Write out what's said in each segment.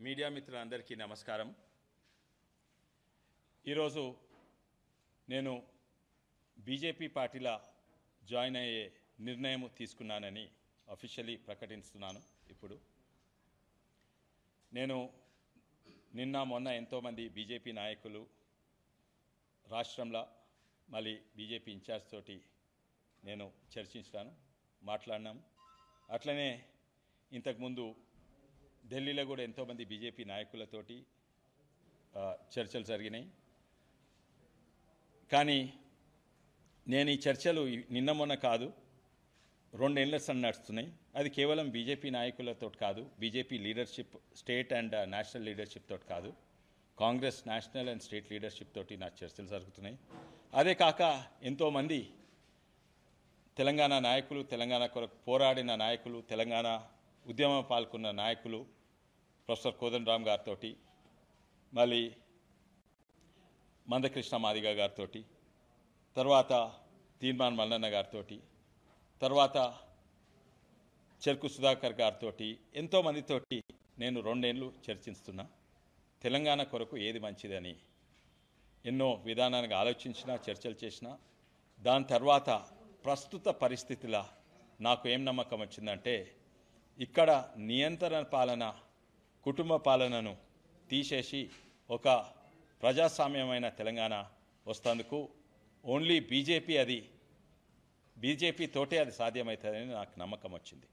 Media మిత్రులందరికీ నమస్కారం ఈరోజు నేను బీజేపీ పార్టీలో జాయిన్ అయ్యే నిర్ణయం తీసుకున్నానని అఫీషియలీ ప్రకటిస్తున్నాను ఇప్పుడు నేను నిన్న మొన్న ఎంతోమంది బీజేపీ నాయకులు రాష్ట్రంలో మళ్ళీ బీజేపీ ఇన్ఛార్జ్ తోటి నేను చర్చించాను మాట్లాడినాము అట్లనే ఇంతకుముందు ఢిల్లీలో కూడా ఎంతోమంది బీజేపీ నాయకులతోటి ఆ, చర్చలు జరిగినాయి కానీ నేను ఈ చర్చలు ఈ- నిన్న మొన్న కాదు రెండేళ్ల సన్ నడుస్తున్నాయి అది కేవలం బీజేపీ నాయకులతో కాదు BJP leadership state and national leadership తోటి కాదు Congress national and state leadership తోటి నా చర్చలు జరుగుతున్నాయి అదే కాక ఎంతోమంది తెలంగాణ నాయకులు తెలంగాణ కొరకు పోరాడిన నాయకులు తెలంగాణ ఉద్యమం పాల్గొన్న నాయకులు ప్రొఫెసర్ కోదండరామ్ గారితో మళ్ళీ మందకృష్ణ మాదిగ గారితో తర్వాత తీర్మాన్ మల్లన్న గారితో తర్వాత చెరుకు సుధాకర్ గారితో ఎంతోమందితోటి నేను రెండేళ్ళు చర్చిస్తున్నా తెలంగాణ కొరకు ఏది మంచిదని ఎన్నో విధానానికి ఆలోచించిన చర్చలు చేసిన దాని తర్వాత ప్రస్తుత పరిస్థితుల నాకు ఏం నమ్మకం వచ్చిందంటే ఇక్కడ నియంత్రణ పాలన కుటుంబ పాలనను తీసేసి ఒక ప్రజాస్వామ్యమైన తెలంగాణ వస్తందుకు ఓన్లీ బీజేపీ అది బీజేపీ తోటే అది సాధ్యమవుతుందని నాకు నమ్మకం వచ్చింది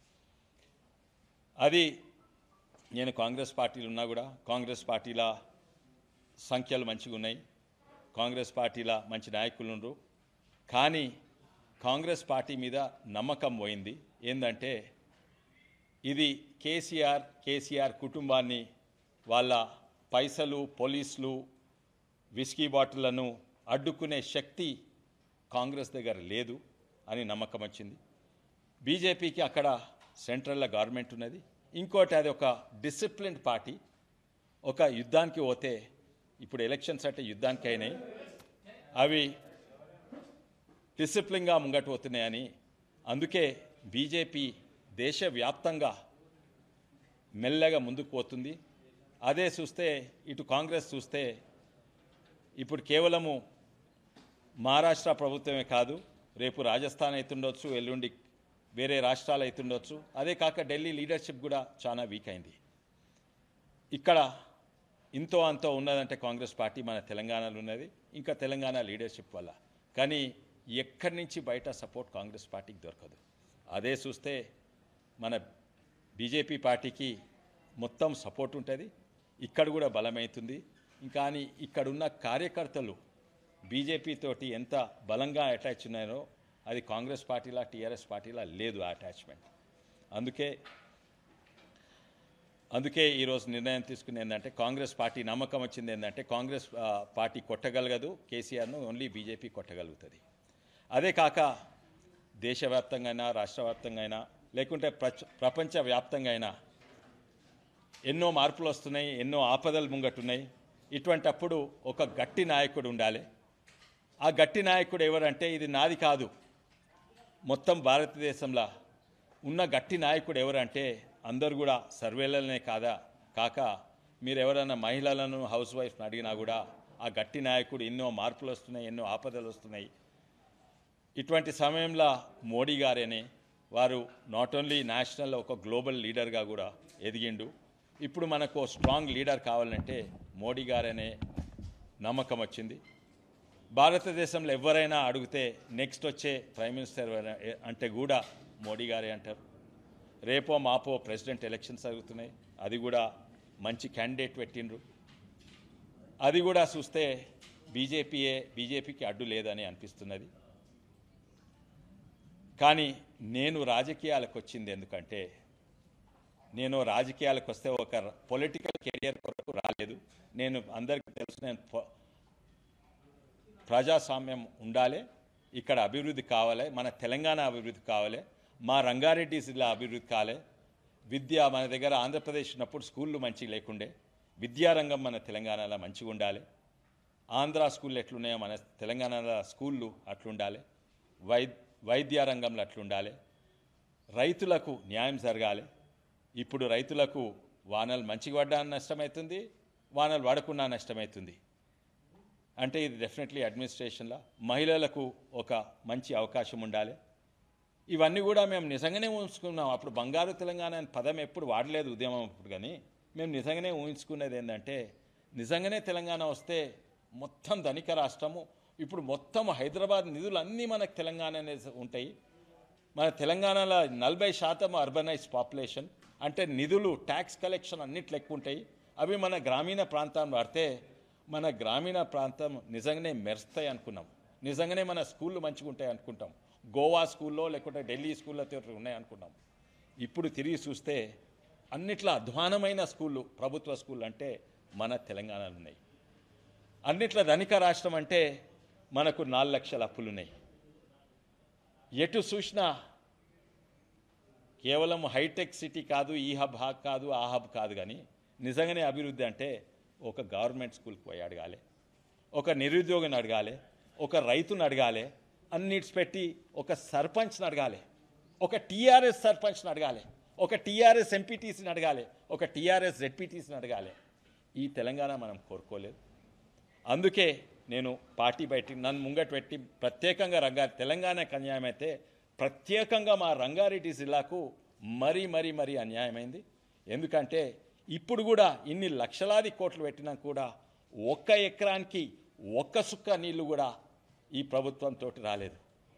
అది నేను కాంగ్రెస్ పార్టీలు ఉన్నా కూడా కాంగ్రెస్ పార్టీల సంఖ్యలు మంచిగా ఉన్నాయి కాంగ్రెస్ పార్టీల మంచి నాయకులు ఉన్నారు కానీ కాంగ్రెస్ పార్టీ మీద నమ్మకం పోయింది ఏంటంటే ఇది కేసీఆర్ కేసీఆర్ కుటుంబాన్ని వాళ్ళ పైసలు పోలీసులు విస్కీ బాటిళ్లను అడ్డుకునే శక్తి కాంగ్రెస్ దగ్గర లేదు అని నమ్మకం వచ్చింది బీజేపీకి అక్కడ సెంట్రల్లో గవర్నమెంట్ ఉన్నది ఇంకోటి అది ఒక డిసిప్లిన్డ్ పార్టీ ఒక యుద్ధానికి పోతే ఇప్పుడు ఎలక్షన్స్ అంటే యుద్ధానికి అయినాయి అవి డిసిప్లిన్గా ముంగట పోతున్నాయని అందుకే బీజేపీ దేశవ్యాప్తంగా మెల్లగా ముందుకు పోతుంది అదే చూస్తే ఇటు కాంగ్రెస్ చూస్తే ఇప్పుడు కేవలము మహారాష్ట్ర ప్రభుత్వమే కాదు రేపు రాజస్థాన్ అవుతుండొచ్చు ఎల్లుండి వేరే రాష్ట్రాలు అవుతుండొచ్చు అదే కాక ఢిల్లీ లీడర్షిప్ కూడా చాలా వీక్ అయింది ఇక్కడ ఇంతో అంతో ఉన్నదంటే కాంగ్రెస్ పార్టీ మన తెలంగాణలో ఉన్నది ఇంకా తెలంగాణ లీడర్షిప్ వల్ల కానీ ఎక్కడి నుంచి బయట సపోర్ట్ కాంగ్రెస్ పార్టీకి దొరకదు అదే చూస్తే మన బీజేపీ పార్టీకి మొత్తం సపోర్ట్ ఉంటుంది ఇక్కడ కూడా బలమవుతుంది ఇంకా అని ఇక్కడున్న కార్యకర్తలు బీజేపీ తోటి ఎంత బలంగా అటాచ్ ఉన్నారో అది కాంగ్రెస్ పార్టీలా టీఆర్ఎస్ పార్టీలా లేదు ఆ అటాచ్మెంట్ అందుకే అందుకే ఈరోజు నిర్ణయం తీసుకుని ఏంటంటే కాంగ్రెస్ పార్టీ నమ్మకం వచ్చింది ఏంటంటే కాంగ్రెస్ ఆ, పార్టీ కొట్టగలగదు కేసీఆర్ను ఓన్లీ బీజేపీ కొట్టగలుగుతుంది అదే కాక దేశవ్యాప్తంగా అయినా రాష్ట్ర వ్యాప్తంగా అయినా లేకుంటే ప్రచ ప్రపంచ వ్యాప్తంగా అయినా ఎన్నో మార్పులు వస్తున్నాయి ఎన్నో ఆపదలు ముంగట్టున్నాయి ఇటువంటప్పుడు ఒక గట్టి నాయకుడు ఉండాలి ఆ గట్టి నాయకుడు ఎవరంటే ఇది నాది కాదు మొత్తం భారతదేశంలో ఉన్న గట్టి నాయకుడు ఎవరంటే అందరు కూడా సర్వేలనే కాదా కాక మీరు ఎవరైనా మహిళలను హౌస్ వైఫ్ని అడిగినా కూడా ఆ గట్టి నాయకుడు ఎన్నో మార్పులు వస్తున్నాయి ఎన్నో ఆపదలు వస్తున్నాయి ఇటువంటి సమయంలో మోడీ గారేనే వారు నాట్ ఓన్లీ నేషనల్ ఒక గ్లోబల్ లీడర్గా కూడా ఎదిగిండు ఇప్పుడు మనకు ఓ స్ట్రాంగ్ లీడర్ కావాలంటే మోడీ గారనే నమ్మకం వచ్చింది భారతదేశంలో ఎవరైనా అడిగితే నెక్స్ట్ వచ్చే ప్రైమ్ మినిస్టర్ ఎవరైనా ఏ- అంటే కూడా మోడీ గారే అంటారు రేపో మాపో ప్రెసిడెంట్ ఎలక్షన్స్ జరుగుతున్నాయి అది కూడా మంచి క్యాండిడేట్ పెట్టిండ్రు అది కూడా చూస్తే బీజేపీయే బీజేపీకి అడ్డు లేదని అనిపిస్తున్నది కానీ నేను రాజకీయాలకు వచ్చింది ఎందుకంటే నేను రాజకీయాలకు వస్తే ఒక పొలిటికల్ కెరియర్ కొరకు రాలేదు నేను అందరికీ తెలుసు నేను పొ- ప్రజాస్వామ్యం ఉండాలి ఇక్కడ అభివృద్ధి కావాలి మన తెలంగాణ అభివృద్ధి కావాలి మా రంగారెడ్డి జిల్లా అభివృద్ధి కావాలి విద్య మన దగ్గర ఆంధ్రప్రదేశ్ ఉన్నప్పుడు స్కూళ్ళు మంచిగా లేకుండే విద్యారంగం మన తెలంగాణలో మంచిగా ఉండాలి ఆంధ్ర స్కూళ్ళు ఎట్లున్నాయో మన తెలంగాణలో స్కూళ్ళు అట్లుండాలి వై వైద్య రంగంలో అట్లుండాలి రైతులకు న్యాయం జరగాలి ఇప్పుడు రైతులకు వానలు మంచిగా పడ్డా నష్టమవుతుంది వానలు పడకుండా నష్టమవుతుంది అంటే ఇది డెఫినెట్లీ అడ్మినిస్ట్రేషన్లో మహిళలకు ఒక మంచి అవకాశం ఉండాలి ఇవన్నీ కూడా మేము నిజంగానే ఊహించుకున్నాం అప్పుడు బంగారు తెలంగాణ అనే పదం ఎప్పుడు వాడలేదు ఉద్యమం అప్పుడు కానీ మేము నిజంగానే ఊహించుకునేది ఏంటంటే నిజంగానే తెలంగాణ వస్తే మొత్తం ధనిక రాష్ట్రము ఇప్పుడు మొత్తం హైదరాబాద్ నిధులు అన్నీ మనకు తెలంగాణ అనేది ఉంటాయి మన తెలంగాణలో నలభై శాతం అర్బనైజ్ పాపులేషన్ అంటే నిధులు ట్యాక్స్ కలెక్షన్ అన్నిట్లు ఎక్కువ ఉంటాయి అవి మన గ్రామీణ ప్రాంతం పడితే మన గ్రామీణ ప్రాంతం నిజంగానే మెరుస్తాయి అనుకున్నాం నిజంగానే మన స్కూళ్ళు మంచిగా ఉంటాయి అనుకుంటాం గోవా స్కూల్లో లేకుంటే ఢిల్లీ స్కూల్లో ఉన్నాయి అనుకున్నాం ఇప్పుడు తిరిగి చూస్తే అన్నిట్లో అధ్వానమైన స్కూళ్ళు ప్రభుత్వ స్కూళ్ళు అంటే మన తెలంగాణలో ఉన్నాయి అన్నిట్లో ధనిక రాష్ట్రం అంటే మనకు నాలుగు లక్షల అప్పులున్నాయి ఎటు చూసినా కేవలం హైటెక్ సిటీ కాదు ఈ హబ్ హా కాదు ఆ హబ్ కాదు కానీ నిజంగానే అభివృద్ధి అంటే ఒక గవర్నమెంట్ స్కూల్కి పోయి అడగాలి ఒక నిరుద్యోగిని అడగాలి ఒక రైతుని అడగాలి అన్నిటి పెట్టి ఒక సర్పంచ్ని అడగాలి ఒక టీఆర్ఎస్ సర్పంచ్ని అడగాలి ఒక టీఆర్ఎస్ ఎంపీటీసీని అడగాలి ఒక టీఆర్ఎస్ జెడ్పీటీసీని అడగాలి ఈ తెలంగాణ మనం కోరుకోలేదు అందుకే నేను పార్టీ బయట నన్ను ముంగట పెట్టి ప్రత్యేకంగా రంగా తెలంగాణకు అన్యాయం అయితే ప్రత్యేకంగా మా రంగారెడ్డి జిల్లాకు మరీ మరీ మరీ అన్యాయమైంది ఎందుకంటే ఇప్పుడు కూడా ఇన్ని లక్షలాది కోట్లు పెట్టినా కూడా ఒక్క ఎకరానికి ఒక్క సుక్క నీళ్లు కూడా ఈ ప్రభుత్వంతో రాలేదు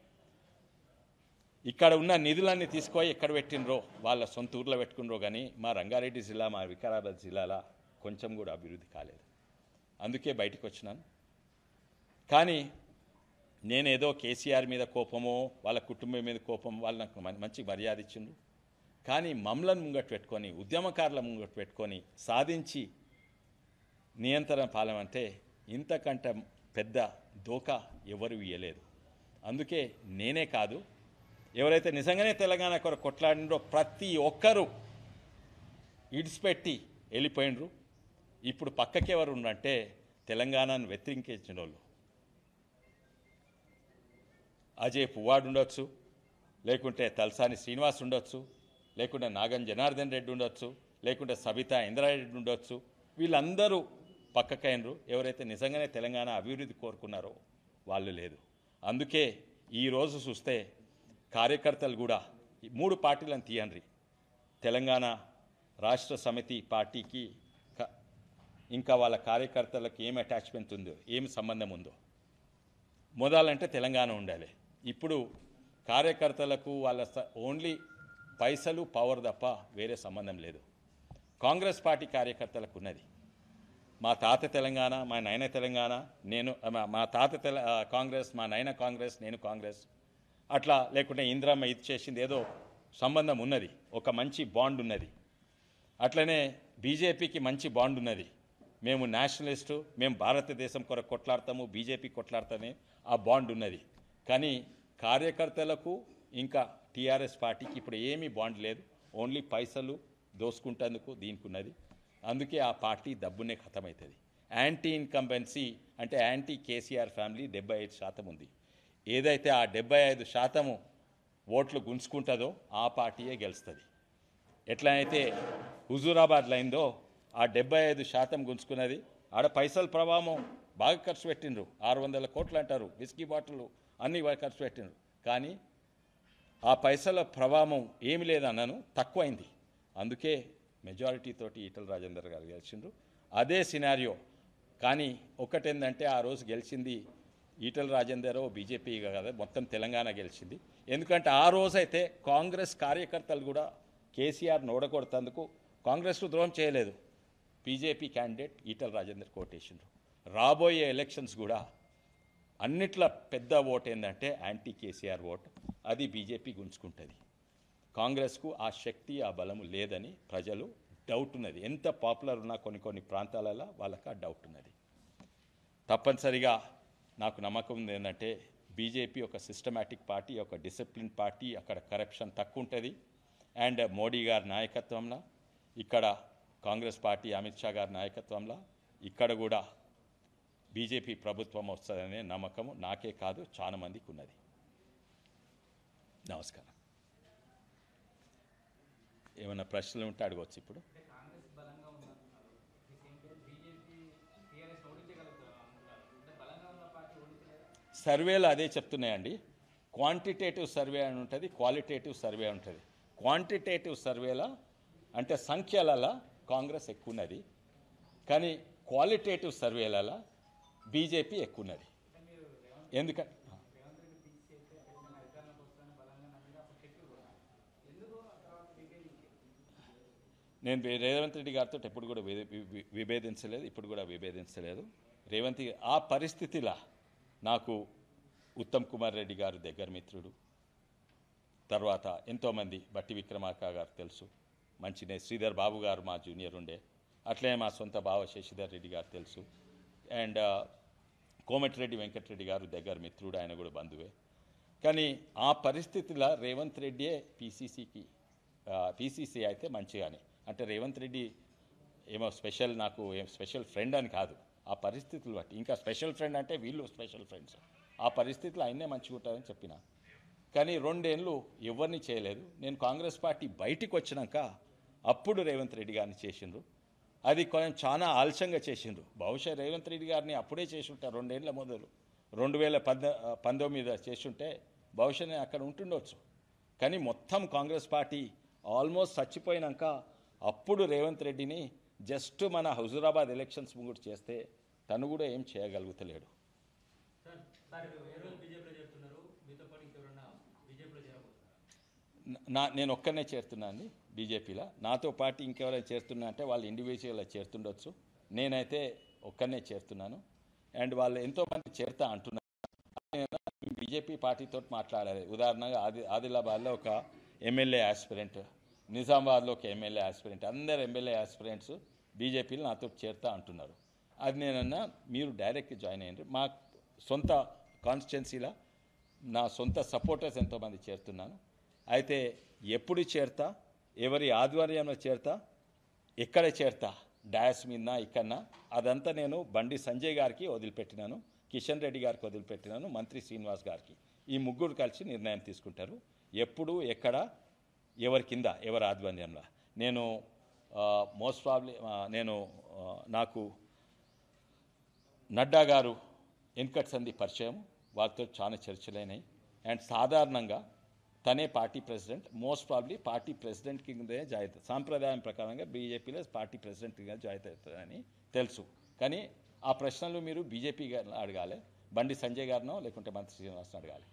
ఇక్కడ ఉన్న నిధులన్నీ తీసుకొని ఎక్కడ పెట్టినరో వాళ్ళ సొంత ఊర్లో పెట్టుకున్నరో కానీ మా రంగారెడ్డి జిల్లా మా వికారాబాద్ జిల్లాలో కొంచెం కూడా అభివృద్ధి కాలేదు అందుకే బయటకు వచ్చినాను కానీ నేనేదో కేసీఆర్ మీద కోపమో వాళ్ళ కుటుంబం మీద కోపం వాళ్ళు నాకు మం- మంచి మర్యాద ఇచ్చిండ్రు కానీ మమ్మలను ముంగట్ పెట్టుకొని ఉద్యమకారుల ముంగట్ పెట్టుకొని సాధించి నియంత్రణ పాలన అంటే ఇంతకంటే పెద్ద దోకా ఎవరు ఇయ్యలేదు అందుకే నేనే కాదు ఎవరైతే నిజంగానే తెలంగాణ కొరకు కొట్లాడినరో ప్రతి ఒక్కరూ ఇడిచిపెట్టి వెళ్ళిపోయినరు ఇప్పుడు పక్కకి ఎవరు ఉన్నారంటే తెలంగాణను వ్యతిరేకించిన వాళ్ళు అజయ్ పువ్వాడు ఉండొచ్చు లేకుంటే తలసాని శ్రీనివాస్ ఉండొచ్చు లేకుంటే నాగం జనార్దన్ రెడ్డి ఉండొచ్చు లేకుంటే సబితా ఇంద్రారెడ్డి ఉండొచ్చు వీళ్ళందరూ పక్కకైనరు ఎవరైతే నిజంగానే తెలంగాణ అభివృద్ధి కోరుకున్నారో వాళ్ళు లేదు అందుకే ఈరోజు చూస్తే కార్యకర్తలు కూడా ఈ మూడు పార్టీలను తీయండి తెలంగాణ రాష్ట్ర సమితి పార్టీకి క- ఇంకా వాళ్ళ కార్యకర్తలకు ఏం అటాచ్మెంట్ ఉందో ఏం సంబంధం ఉందో మొదలంటే తెలంగాణ ఉండాలి ఇప్పుడు కార్యకర్తలకు వాళ్ళ స- ఓన్లీ పైసలు పవర్ తప్ప వేరే సంబంధం లేదు కాంగ్రెస్ పార్టీ కార్యకర్తలకు ఉన్నది మా తాత తెలంగాణ మా నాయన తెలంగాణ నేను మా- మా తాత తెల ఆ, కాంగ్రెస్ మా నాయన కాంగ్రెస్ నేను కాంగ్రెస్ అట్లా లేకుంటే ఇందిరమ్మ ఇది చేసింది ఏదో సంబంధం ఉన్నది ఒక మంచి బాండ్ ఉన్నది అట్లనే బీజేపీకి మంచి బాండ్ ఉన్నది మేము నేషనలిస్టు మేము భారతదేశం కొరకు కొట్లాడతాము బీజేపీ కొట్లాడతానే ఆ బాండ్ ఉన్నది కానీ కార్యకర్తలకు ఇంకా టీఆర్ఎస్ పార్టీకి ఇప్పుడు ఏమీ బాండ్ లేదు ఓన్లీ పైసలు దోసుకుంటేందుకు దీనికి ఉన్నది అందుకే ఆ పార్టీ దబ్బునే ఖతమవుతుంది యాంటీ ఇన్కంబెన్సీ అంటే యాంటీ కేసీఆర్ ఫ్యామిలీ డెబ్బై ఐదు శాతం ఉంది ఏదైతే ఆ డెబ్బై ఐదు శాతము ఓట్లు గుంజుకుంటుందో ఆ పార్టీయే గెలుస్తుంది ఎట్లా అయితే హుజూరాబాద్లో అయిందో ఆ డెబ్బై ఐదు శాతం గుంజుకున్నది ఆడ పైసల ప్రభావం బాగా ఖర్చు పెట్టిండ్రు ఆరు వందల కోట్లు అంటారు విస్కీ బాటిల్ అన్ని బాగా ఖర్చు పెట్టిండ్రు కానీ ఆ పైసల ప్రభావం ఏమి లేదన్నాను తక్కువైంది అందుకే మెజారిటీ తోటి ఈటల రాజేందర్ గారు గెలిచిండ్రు అదే సినారియో కానీ ఒకటేందంటే ఆ రోజు గెలిచింది ఈటల రాజేందర్ బీజేపీ కదా మొత్తం తెలంగాణ గెలిచింది ఎందుకంటే ఆ రోజైతే కాంగ్రెస్ కార్యకర్తలు కూడా కేసీఆర్ ఓడగొడుతందుకు కాంగ్రెస్ను ద్రోహం చేయలేదు బీజేపీ క్యాండిడేట్ ఈటల రాజేందర్ కోటేసిండ్రు రాబోయే ఎలక్షన్స్ కూడా అన్నిట్ల పెద్ద ఓట్ ఏంటంటే యాంటీ కేసీఆర్ ఓట్ అది బీజేపీ గుంజుకుంటుంది కాంగ్రెస్కు ఆ శక్తి ఆ బలము లేదని ప్రజలు డౌట్ ఉన్నది ఎంత పాపులర్ ఉన్నా కొన్ని కొన్ని ప్రాంతాలలో వాళ్ళకి ఆ డౌట్ ఉన్నది తప్పనిసరిగా నాకు నమ్మకం ఉంది ఏంటంటే బీజేపీ ఒక సిస్టమేటిక్ పార్టీ ఒక డిసిప్లిన్ పార్టీ అక్కడ కరప్షన్ తక్కువ ఉంటుంది అండ్ మోడీ గారి నాయకత్వంలో ఇక్కడ కాంగ్రెస్ పార్టీ అమిత్ షా గారి నాయకత్వంలో ఇక్కడ కూడా బీజేపీ ప్రభుత్వం వస్తుందనే నమ్మకం నాకే కాదు చాలా మందికి ఉన్నది నమస్కారం ఏమైనా ప్రశ్నలు ఉంటే అడగవచ్చు ఇప్పుడు అంటే కాంగ్రెస్ సర్వేలు అదే చెప్తున్నాయండి క్వాంటిటేటివ్ సర్వే అని ఉంటుంది క్వాలిటేటివ్ సర్వే ఉంటుంది క్వాంటిటేటివ్ సర్వేల అంటే సంఖ్యలలో కాంగ్రెస్ ఎక్కువ ఉన్నది కానీ క్వాలిటేటివ్ సర్వేలలో బీజేపీ ఎక్కువ ఉన్నది ఎందుకంటే నేను వే- రేవంత్ రెడ్డి గారితో ఎప్పుడు కూడా విభే- వి- విభేదించలేదు ఇప్పుడు కూడా విభేదించలేదు రేవంత్ గా- ఆ పరిస్థితిలా నాకు ఉత్తమ్ కుమార్ రెడ్డి గారు దగ్గర మిత్రుడు తర్వాత ఎంతోమంది బట్టి విక్రమార్క గారు తెలుసు మంచినే శ్రీధర్ బాబు గారు మా జూనియర్ ఉండే అట్లే మా సొంత బావ శశిధర్ రెడ్డి గారు తెలుసు అండ్ కోమటిరెడ్డి వెంకటరెడ్డి గారు దగ్గర మిత్రుడు ఆయన కూడా బంధువే కానీ ఆ పరిస్థితిలో రేవంత్ రెడ్డియే పీసీసీకి పీసీసీ అయితే మంచిగానే అంటే రేవంత్ రెడ్డి ఏమో స్పెషల్ నాకు ఏం స్పెషల్ ఫ్రెండ్ అని కాదు ఆ పరిస్థితులు బట్టి ఇంకా స్పెషల్ ఫ్రెండ్ అంటే వీళ్ళు స్పెషల్ ఫ్రెండ్స్ ఆ పరిస్థితులు ఆయన్నే మంచిగా ఉంటారని చెప్పిన కానీ రెండేళ్ళు ఎవరిని చేయలేదు నేను కాంగ్రెస్ పార్టీ బయటికి వచ్చినాక అప్పుడు రేవంత్ రెడ్డి గారిని చేసిండ్రు అది కొంచెం చాలా ఆలస్యంగా చేసిండ్రు బహుశా రేవంత్ రెడ్డి గారిని అప్పుడే చేసి ఉంటారు రెండేళ్ల మొదలు రెండు వేల పద్ద పంతొమ్మిది చేస్తుంటే బహుశా నేను అక్కడ ఉంటుండొచ్చు కానీ మొత్తం కాంగ్రెస్ పార్టీ ఆల్మోస్ట్ చచ్చిపోయినాక అప్పుడు రేవంత్ రెడ్డిని జస్ట్ మన హుజురాబాద్ ఎలక్షన్స్ ముందు చేస్తే తను కూడా ఏం చేయగలుగుతలేడు సార్ సార్ ఏ రోజు బీజేపీలో చేరుతున్నారు మీతో పాటు ఇంకెవరన్నా బీజేపీలో చేరబోతున్నారు నా నేను ఒక్కనే చేరుతున్నాను బీజేపీలో నాతో పాటు ఇంకెవరైనా చేరుతున్నా అంటే వాళ్ళు ఇండివిజువల్గా చేరుతుండొచ్చు నేనైతే ఒక్కనే చేరుతున్నాను అండ్ వాళ్ళు ఎంతోమంది చేరుతా అంటున్నారు నేను బీజేపీ పార్టీతో మాట్లాడాలి ఉదాహరణగా ఆది ఆదిలాబాద్లో ఒక ఎమ్మెల్యే ఆస్పిరెంట్ నిజామాబాద్లో ఒక ఎమ్మెల్యే ఆస్పిరెంట్ అందరు ఎమ్మెల్యే ఆస్పిరెంట్స్ బీజేపీలో నాతో చేరుతా అంటున్నారు అది నేనన్నా మీరు డైరెక్ట్ జాయిన్ అయ్యండి మా సొంత కాన్స్టిట్యున్సీలో నా సొంత సపోర్టర్స్ ఎంతోమంది చేరుతున్నాను అయితే ఎప్పుడు చేరుతా ఎవరి ఆధ్వర్యంలో చేరుతా ఎక్కడ చేరుతా డాయస్ మీద ఇక్కడనా అదంతా నేను బండి సంజయ్ గారికి వదిలిపెట్టినాను కిషన్ రెడ్డి గారికి వదిలిపెట్టినాను మంత్రి శ్రీనివాస్ గారికి ఈ ముగ్గురు కలిసి నిర్ణయం తీసుకుంటారు ఎప్పుడు ఎక్కడ ఎవరి కింద ఎవరి ఆధ్వర్యంలో నేను మోస్ట్ ప్రాబ్లీ నేను ఆ, నాకు నడ్డా గారు వెంకట్ సంధి పరిచయం వారితో చాలా చర్చలైనాయి అండ్ సాధారణంగా తనే party president most probably party president కిందే జాయిత సాంప్రదాయం ప్రకారంగా బీజేపీలో పార్టీ ప్రెసిడెంట్ కింద జాయిత అవుతుందని తెలుసు కానీ ఆ ప్రశ్నలు మీరు బీజేపీ గారిని అడగాలి బండి సంజయ్ గారినో లేకుంటే మంత్రి శ్రీనివాస్ని అడగాలి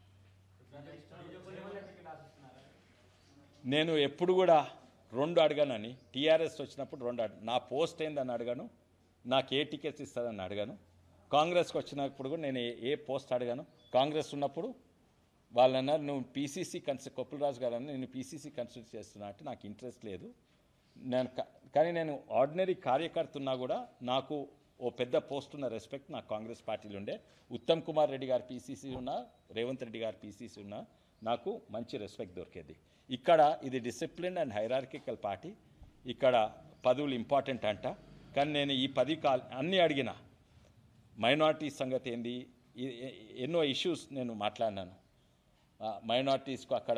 నేను ఎప్పుడు కూడా రెండు అడగానని టీఆర్ఎస్ వచ్చినప్పుడు రెండు అడ నా పోస్ట్ ఏందని అడగాను నాకు ఏ టికెట్స్ ఇస్తారని అడగాను కాంగ్రెస్కి వచ్చినప్పుడు కూడా నేను ఏ- ఏ పోస్ట్ అడగాను కాంగ్రెస్ ఉన్నప్పుడు వాళ్ళన్నారు నువ్వు పీసీసీ కన్సి కొప్పులరాజు గారు అన్న నేను పీసీసీ కన్సిడర్ చేస్తున్నా అంటే నాకు ఇంట్రెస్ట్ లేదు నేను క- కానీ నేను ఆర్డినరీ కార్యకర్త ఉన్నా కూడా నాకు ఓ పెద్ద పోస్ట్ ఉన్న రెస్పెక్ట్ నాకు కాంగ్రెస్ పార్టీలో ఉండే ఉత్తమ్ కుమార్ రెడ్డి గారు పీసీసీ ఉన్నా రేవంత్ రెడ్డి గారు పీసీసీ ఉన్నా నాకు మంచి రెస్పెక్ట్ దొరికేది ఇక్కడ ఇది డిసిప్లిన్ అండ్ హైరార్కికల్ పార్టీ ఇక్కడ పదవులు ఇంపార్టెంట్ అంట కానీ నేను ఈ పది కాల్ అన్నీ అడిగిన మైనార్టీ సంగతి ఏంది ఈ- ఎ- ఎన్నో ఇష్యూస్ నేను మాట్లాడినాను మైనార్టీస్కు అక్కడ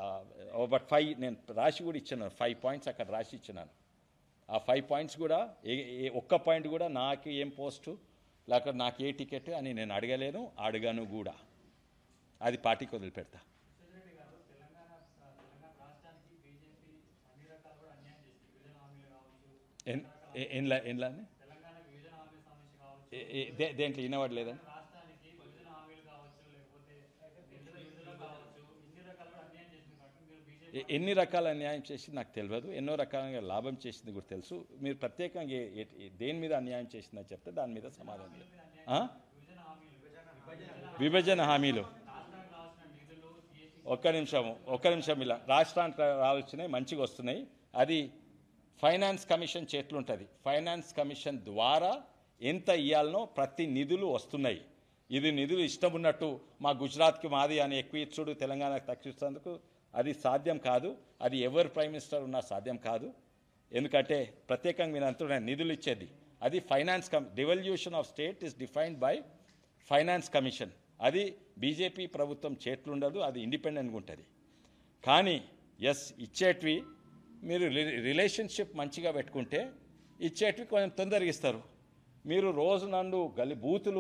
బట్ ఫైవ్ నేను రాసి కూడా ఇచ్చినాను ఫైవ్ పాయింట్స్ అక్కడ రాసి ఇచ్చినాను ఆ ఫైవ్ పాయింట్స్ కూడా ఏ ఏ- ఒక్క పాయింట్ కూడా నాకు ఏం పోస్టు లేకపోతే నాకు ఏ టికెట్ అని నేను అడగలేను అడగను కూడా అది పార్టీకి వదిలిపెడతా రెడ్డి గారు తెలంగాణ ఆ, తెలంగాణ రాష్ట్రానికి బీజేపీ అన్ని రకాలు కూడా అన్యాయం చేసింది విభజన హామీలు కావచ్చు ఎన్ ఏ- ఏంలా ఏంలాని తెలంగాణ విభజన హామీ సమస్య కావచ్చు ఏ- ఏ- దే- దేంట్లో వినవడలేదని రాష్ట్రానికి విభజన హామీలు కావచ్చు లేకపోతే నిధుల విడుదల కావచ్చు ఇన్ని రకాలు కూడా అన్యాయం చేసింది కాబట్టి మీరు బీజేపీ ఎ- ఎన్ని రకాల అన్యాయం చేసింది నాకు తెలియదు ఎన్నో రకాలుగా లాభం చేసింది కూడా తెలుసు మీరు ప్రత్యేకంగా ఏ- ఏ- ఏ- దేని మీద అన్యాయం చేసిందని చెప్తే దాని మీద సమాధానం ఇవ్వండి. ఆ? విభజన హామీలు విభజన విభజన హామీలు రాష్ట్రానికి కావాల్సిన నిధులు జీఎస్టీ ఒక్క నిమిషం ఒక్క నిమిషం ఇలా రాష్ట్రానికి రావాల్సినవి మంచిగా వస్తున్నాయి అది ఫైనాన్స్ కమిషన్ చేతులు ఉంటుంది ఫైనాన్స్ కమిషన్ ద్వారా ఎంత ఇవ్వాలనో ప్రతి నిధులు వస్తున్నాయి ఇది నిధులు ఇష్టం ఉన్నట్టు మా గుజరాత్కి మాది అని ఎక్కువ ఇచ్చుడు తెలంగాణకు తక్కువ ఇచ్చేందుకు అది సాధ్యం కాదు అది ఎవరు ప్రైమ్ మినిస్టర్ ఉన్నా సాధ్యం కాదు ఎందుకంటే ప్రత్యేకంగా మీరు అంటున్న నిధులు ఇచ్చేది అది finance cum devolution of state is defined by finance commission అది బీజేపీ ప్రభుత్వం చేట్లుండదు అది ఇండిపెండెంట్గా ఉంటుంది కానీ ఎస్ ఇచ్చేటివి మీరు రి- రిలేషన్షిప్ మంచిగా పెట్టుకుంటే ఇచ్చేటివి కొంచెం తొందరగా ఇస్తారు మీరు రోజు నండు గలి బూతులు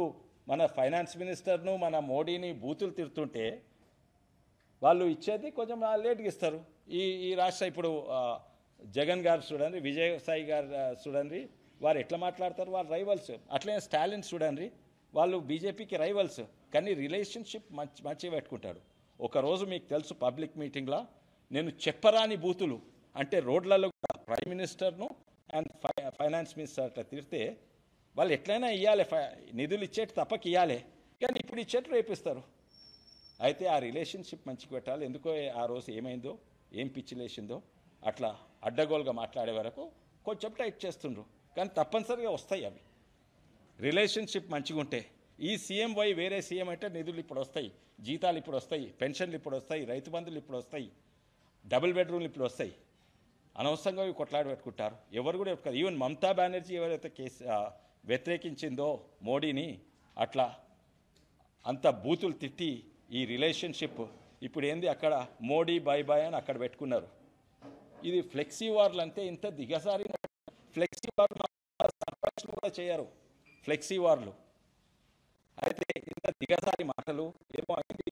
మన ఫైనాన్స్ మినిస్టర్ను మన మోడీని బూతులు తిడుతుంటే వాళ్ళు ఇచ్చేది కొంచెం లేట్గా ఇస్తారు ఈ ఈ రాష్ట్ర ఇప్పుడు ఆ, జగన్ గారు చూడండి విజయసాయి గారు ఆ, చూడండి వారు ఎట్లా మాట్లాడతారు వాళ్ళు రైవల్స్ అట్లనే స్టాలిన్ చూడండి వాళ్ళు బీజేపీకి రైవల్స్ కానీ రిలేషన్షిప్ మంచి మంచిగా పెట్టుకుంటాడు ఒకరోజు మీకు తెలుసు పబ్లిక్ మీటింగ్లో నేను చెప్పరాని బూతులు అంటే రోడ్లలో కూడా ప్రైమ్ మినిస్టర్ను అండ్ ఫై ఫైనాన్స్ మినిస్టర్ అట్లా తిడితే వాళ్ళు ఎట్లయినా ఇవ్వాలి నిధులు ఇచ్చేటి తప్పక ఇవ్వాలి కానీ ఇప్పుడు ఇచ్చేట్టు రేపిస్తారు అయితే ఆ రిలేషన్షిప్ మంచిగా పెట్టాలి ఎందుకో ఆ రోజు ఏమైందో ఏం పిచ్చి లేచిందో అట్లా అడ్డగోలుగా మాట్లాడే వరకు కొంచెం టైట్ చేస్తుండ్రు కానీ తప్పనిసరిగా వస్తాయి అవి రిలేషన్షిప్ మంచిగా ఉంటే ఈ సీఎం పోయి వేరే సీఎం అంటే నిధులు ఇప్పుడు వస్తాయి జీతాలు ఇప్పుడు వస్తాయి పెన్షన్లు ఇప్పుడు వస్తాయి రైతు బంధులు ఇప్పుడు వస్తాయి డబుల్ బెడ్రూమ్లు ఇప్పుడు వస్తాయి అనవసరంగా ఇవి కొట్లాడి పెట్టుకుంటారు ఎవరు కూడా పెట్టుకోరు ఈవెన్ మమతా బెనర్జీ ఎవరైతే కేసు ఆ, వ్యతిరేకించిందో మోడీని అట్లా అంత బూతులు తిట్టి ఈ రిలేషన్షిప్ ఇప్పుడు ఏంది అక్కడ మోడీ బై బాయ్ అని అక్కడ పెట్టుకున్నారు ఇది ఫ్లెక్సీ వార్లు అంటే ఇంత దిగసారి ఫ్లెక్సీ వార్లు సర్పంచ్లు కూడా చేయరు ఫ్లెక్సీ వార్లు అయితే ఇంత దిగసారి మాటలు ఏమో అయింది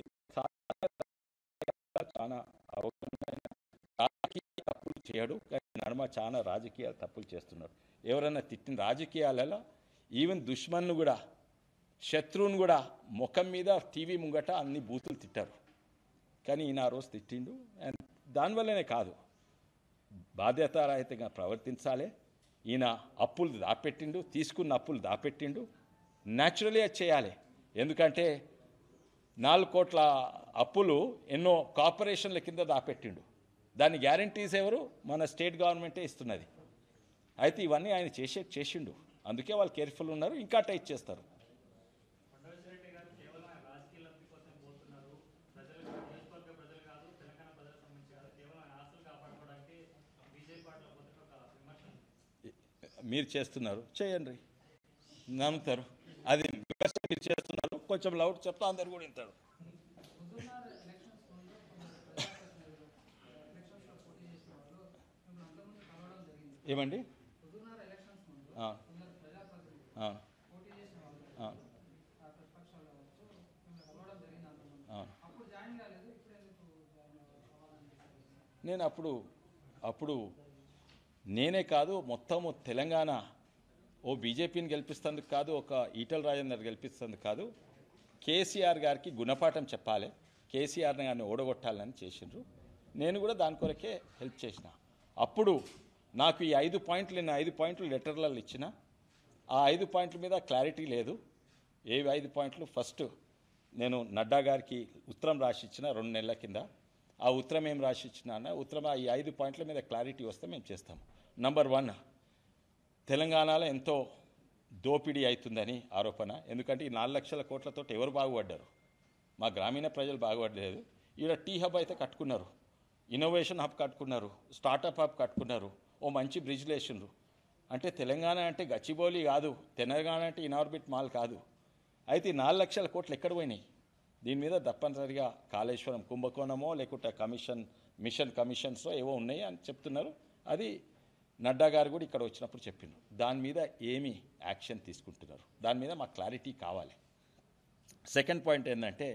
చాలా- చాలా అవగాహన రాజకీయ తప్పులు చేయడు కానీ నడుమ చాలా రాజకీయ తప్పులు చేస్తున్నారు ఎవరైనా తిట్టిన రాజకీయాలలో ఈవెన్ దుష్మన్ను కూడా శత్రువును కూడా ముఖం మీద టీవీ ముంగట అన్ని బూతులు తిట్టారు కానీ ఈయన ఆ రోజు తిట్టిండు అండ్ దానివల్లనే కాదు బాధ్యతారహితంగా ప్రవర్తించాలి ఈయన అప్పులు దాపెట్టిండు తీసుకున్న అప్పులు దాపెట్టిండు న్యాచురలీ అది చేయాలి ఎందుకంటే నాలుగు కోట్ల అప్పులు ఎన్నో కార్పొరేషన్ల కింద దాపెట్టిండు దాని గ్యారంటీస్ ఎవరు మన స్టేట్ గవర్నమెంటే ఇస్తున్నది అయితే ఇవన్నీ ఆయన చేసే చేసిండు అందుకే వాళ్ళు కేర్ఫుల్ ఉన్నారు ఇంకా టైట్ చేస్తారు కొండవీటి రెడ్డి గారు కేవలం ఆయన రాజకీయ లబ్ధి కోసం పోతున్నారు ప్రజలు నియోజకవర్గ ప్రజలు కాదు తెలంగాణ ప్రజలకు సంబంధించి కాదు కేవలం ఆయన ఆస్తులు కాపాడుకోవడానికి బీజేపీ పార్టీలో పోతున్న ఒక విమర్శ ఉంది. మీరు చేస్తున్నారు చేయండి నమ్ముతారు అది విమర్శ మీరు చేస్తున్నారు కొంచెం లౌడ్ చెప్తా అందరు కూడా వింటారు పొద్దున్న ఎలక్షన్స్ ముందు కొందరు ప్రజాప్రతినిధులు ఎలక్షన్స్లో పోటీ చేసిన వాళ్ళు మిమ్మల్ని అంతకుముందు కలవడం జరిగింది ఏమండి పొద్దున్న ఎలక్షన్స్ ముందు ఆ, కొందరు ప్రజాప్రతినిధులు ఆ, పోటీ చేసిన వాళ్ళు ఆ, ఆ ప్రతిపక్షాలు కావచ్చు మిమ్మల్ని కలవడం జరిగింది అంతకుముందు ఆ. అప్పుడు జాయిన్ కాలేదు ఇప్పుడు ఎందుకు జాయిన్ అవ్వాలనిపిస్తుంది నేను అప్పుడు అప్పుడు నేనే కాదు మొత్తము తెలంగాణ ఓ బీజేపీని గెలిపిస్తుంది కాదు ఒక ఈటల రాజేందర్ గెలిపిస్తుంది కాదు కేసీఆర్ గారికి గుణపాఠం చెప్పాలి కేసీఆర్ గారిని ఓడగొట్టాలని చేసిండ్రు నేను కూడా దాని కొరకే హెల్ప్ చేసిన అప్పుడు నాకు ఈ ఐదు పాయింట్లు నేను ఐదు పాయింట్లు లెటర్లలో ఇచ్చిన ఆ ఐదు పాయింట్ల మీద క్లారిటీ లేదు ఏవి ఐదు పాయింట్లు ఫస్ట్ నేను నడ్డా గారికి ఉత్తరం రాసి ఇచ్చిన రెండు నెలల కింద ఆ ఉత్తరం ఏం రాసి ఇచ్చినా అన్న ఉత్తరం ఈ ఐదు పాయింట్ల మీద క్లారిటీ వస్తే మేము చేస్తాం నంబర్ వన్ తెలంగాణలో ఎంతో దోపిడీ అవుతుందని ఆరోపణ ఎందుకంటే ఈ నాలుగు లక్షల కోట్లతో ఎవరు బాగుపడ్డారు మా గ్రామీణ ప్రజలు బాగుపడలేదు ఈడ టీ హబ్ అయితే కట్టుకున్నారు ఇన్నోవేషన్ హబ్ కట్టుకున్నారు స్టార్టప్ హబ్ కట్టుకున్నారు ఓ మంచి బ్రిడ్జ్లు వేసిండ్రు అంటే తెలంగాణ అంటే గచ్చిబౌలి కాదు తెలంగాణ అంటే ఇనార్బిట్ మాల్ కాదు అయితే ఈ నాలుగు లక్షల కోట్లు ఎక్కడ పోయినాయి దీని మీద తప్పనిసరిగా కాళేశ్వరం కుంభకోణమో లేకుంటే కమిషన్ మిషన్ కమిషన్స్లో ఏవో ఉన్నాయి అని చెప్తున్నారు అది నడ్డా గారు కూడా ఇక్కడ వచ్చినప్పుడు చెప్పిండ్రు దాని మీద ఏమి యాక్షన్ తీసుకుంటున్నారు దాని మీద మాకు క్లారిటీ కావాలి సెకండ్ పాయింట్ ఏంటంటే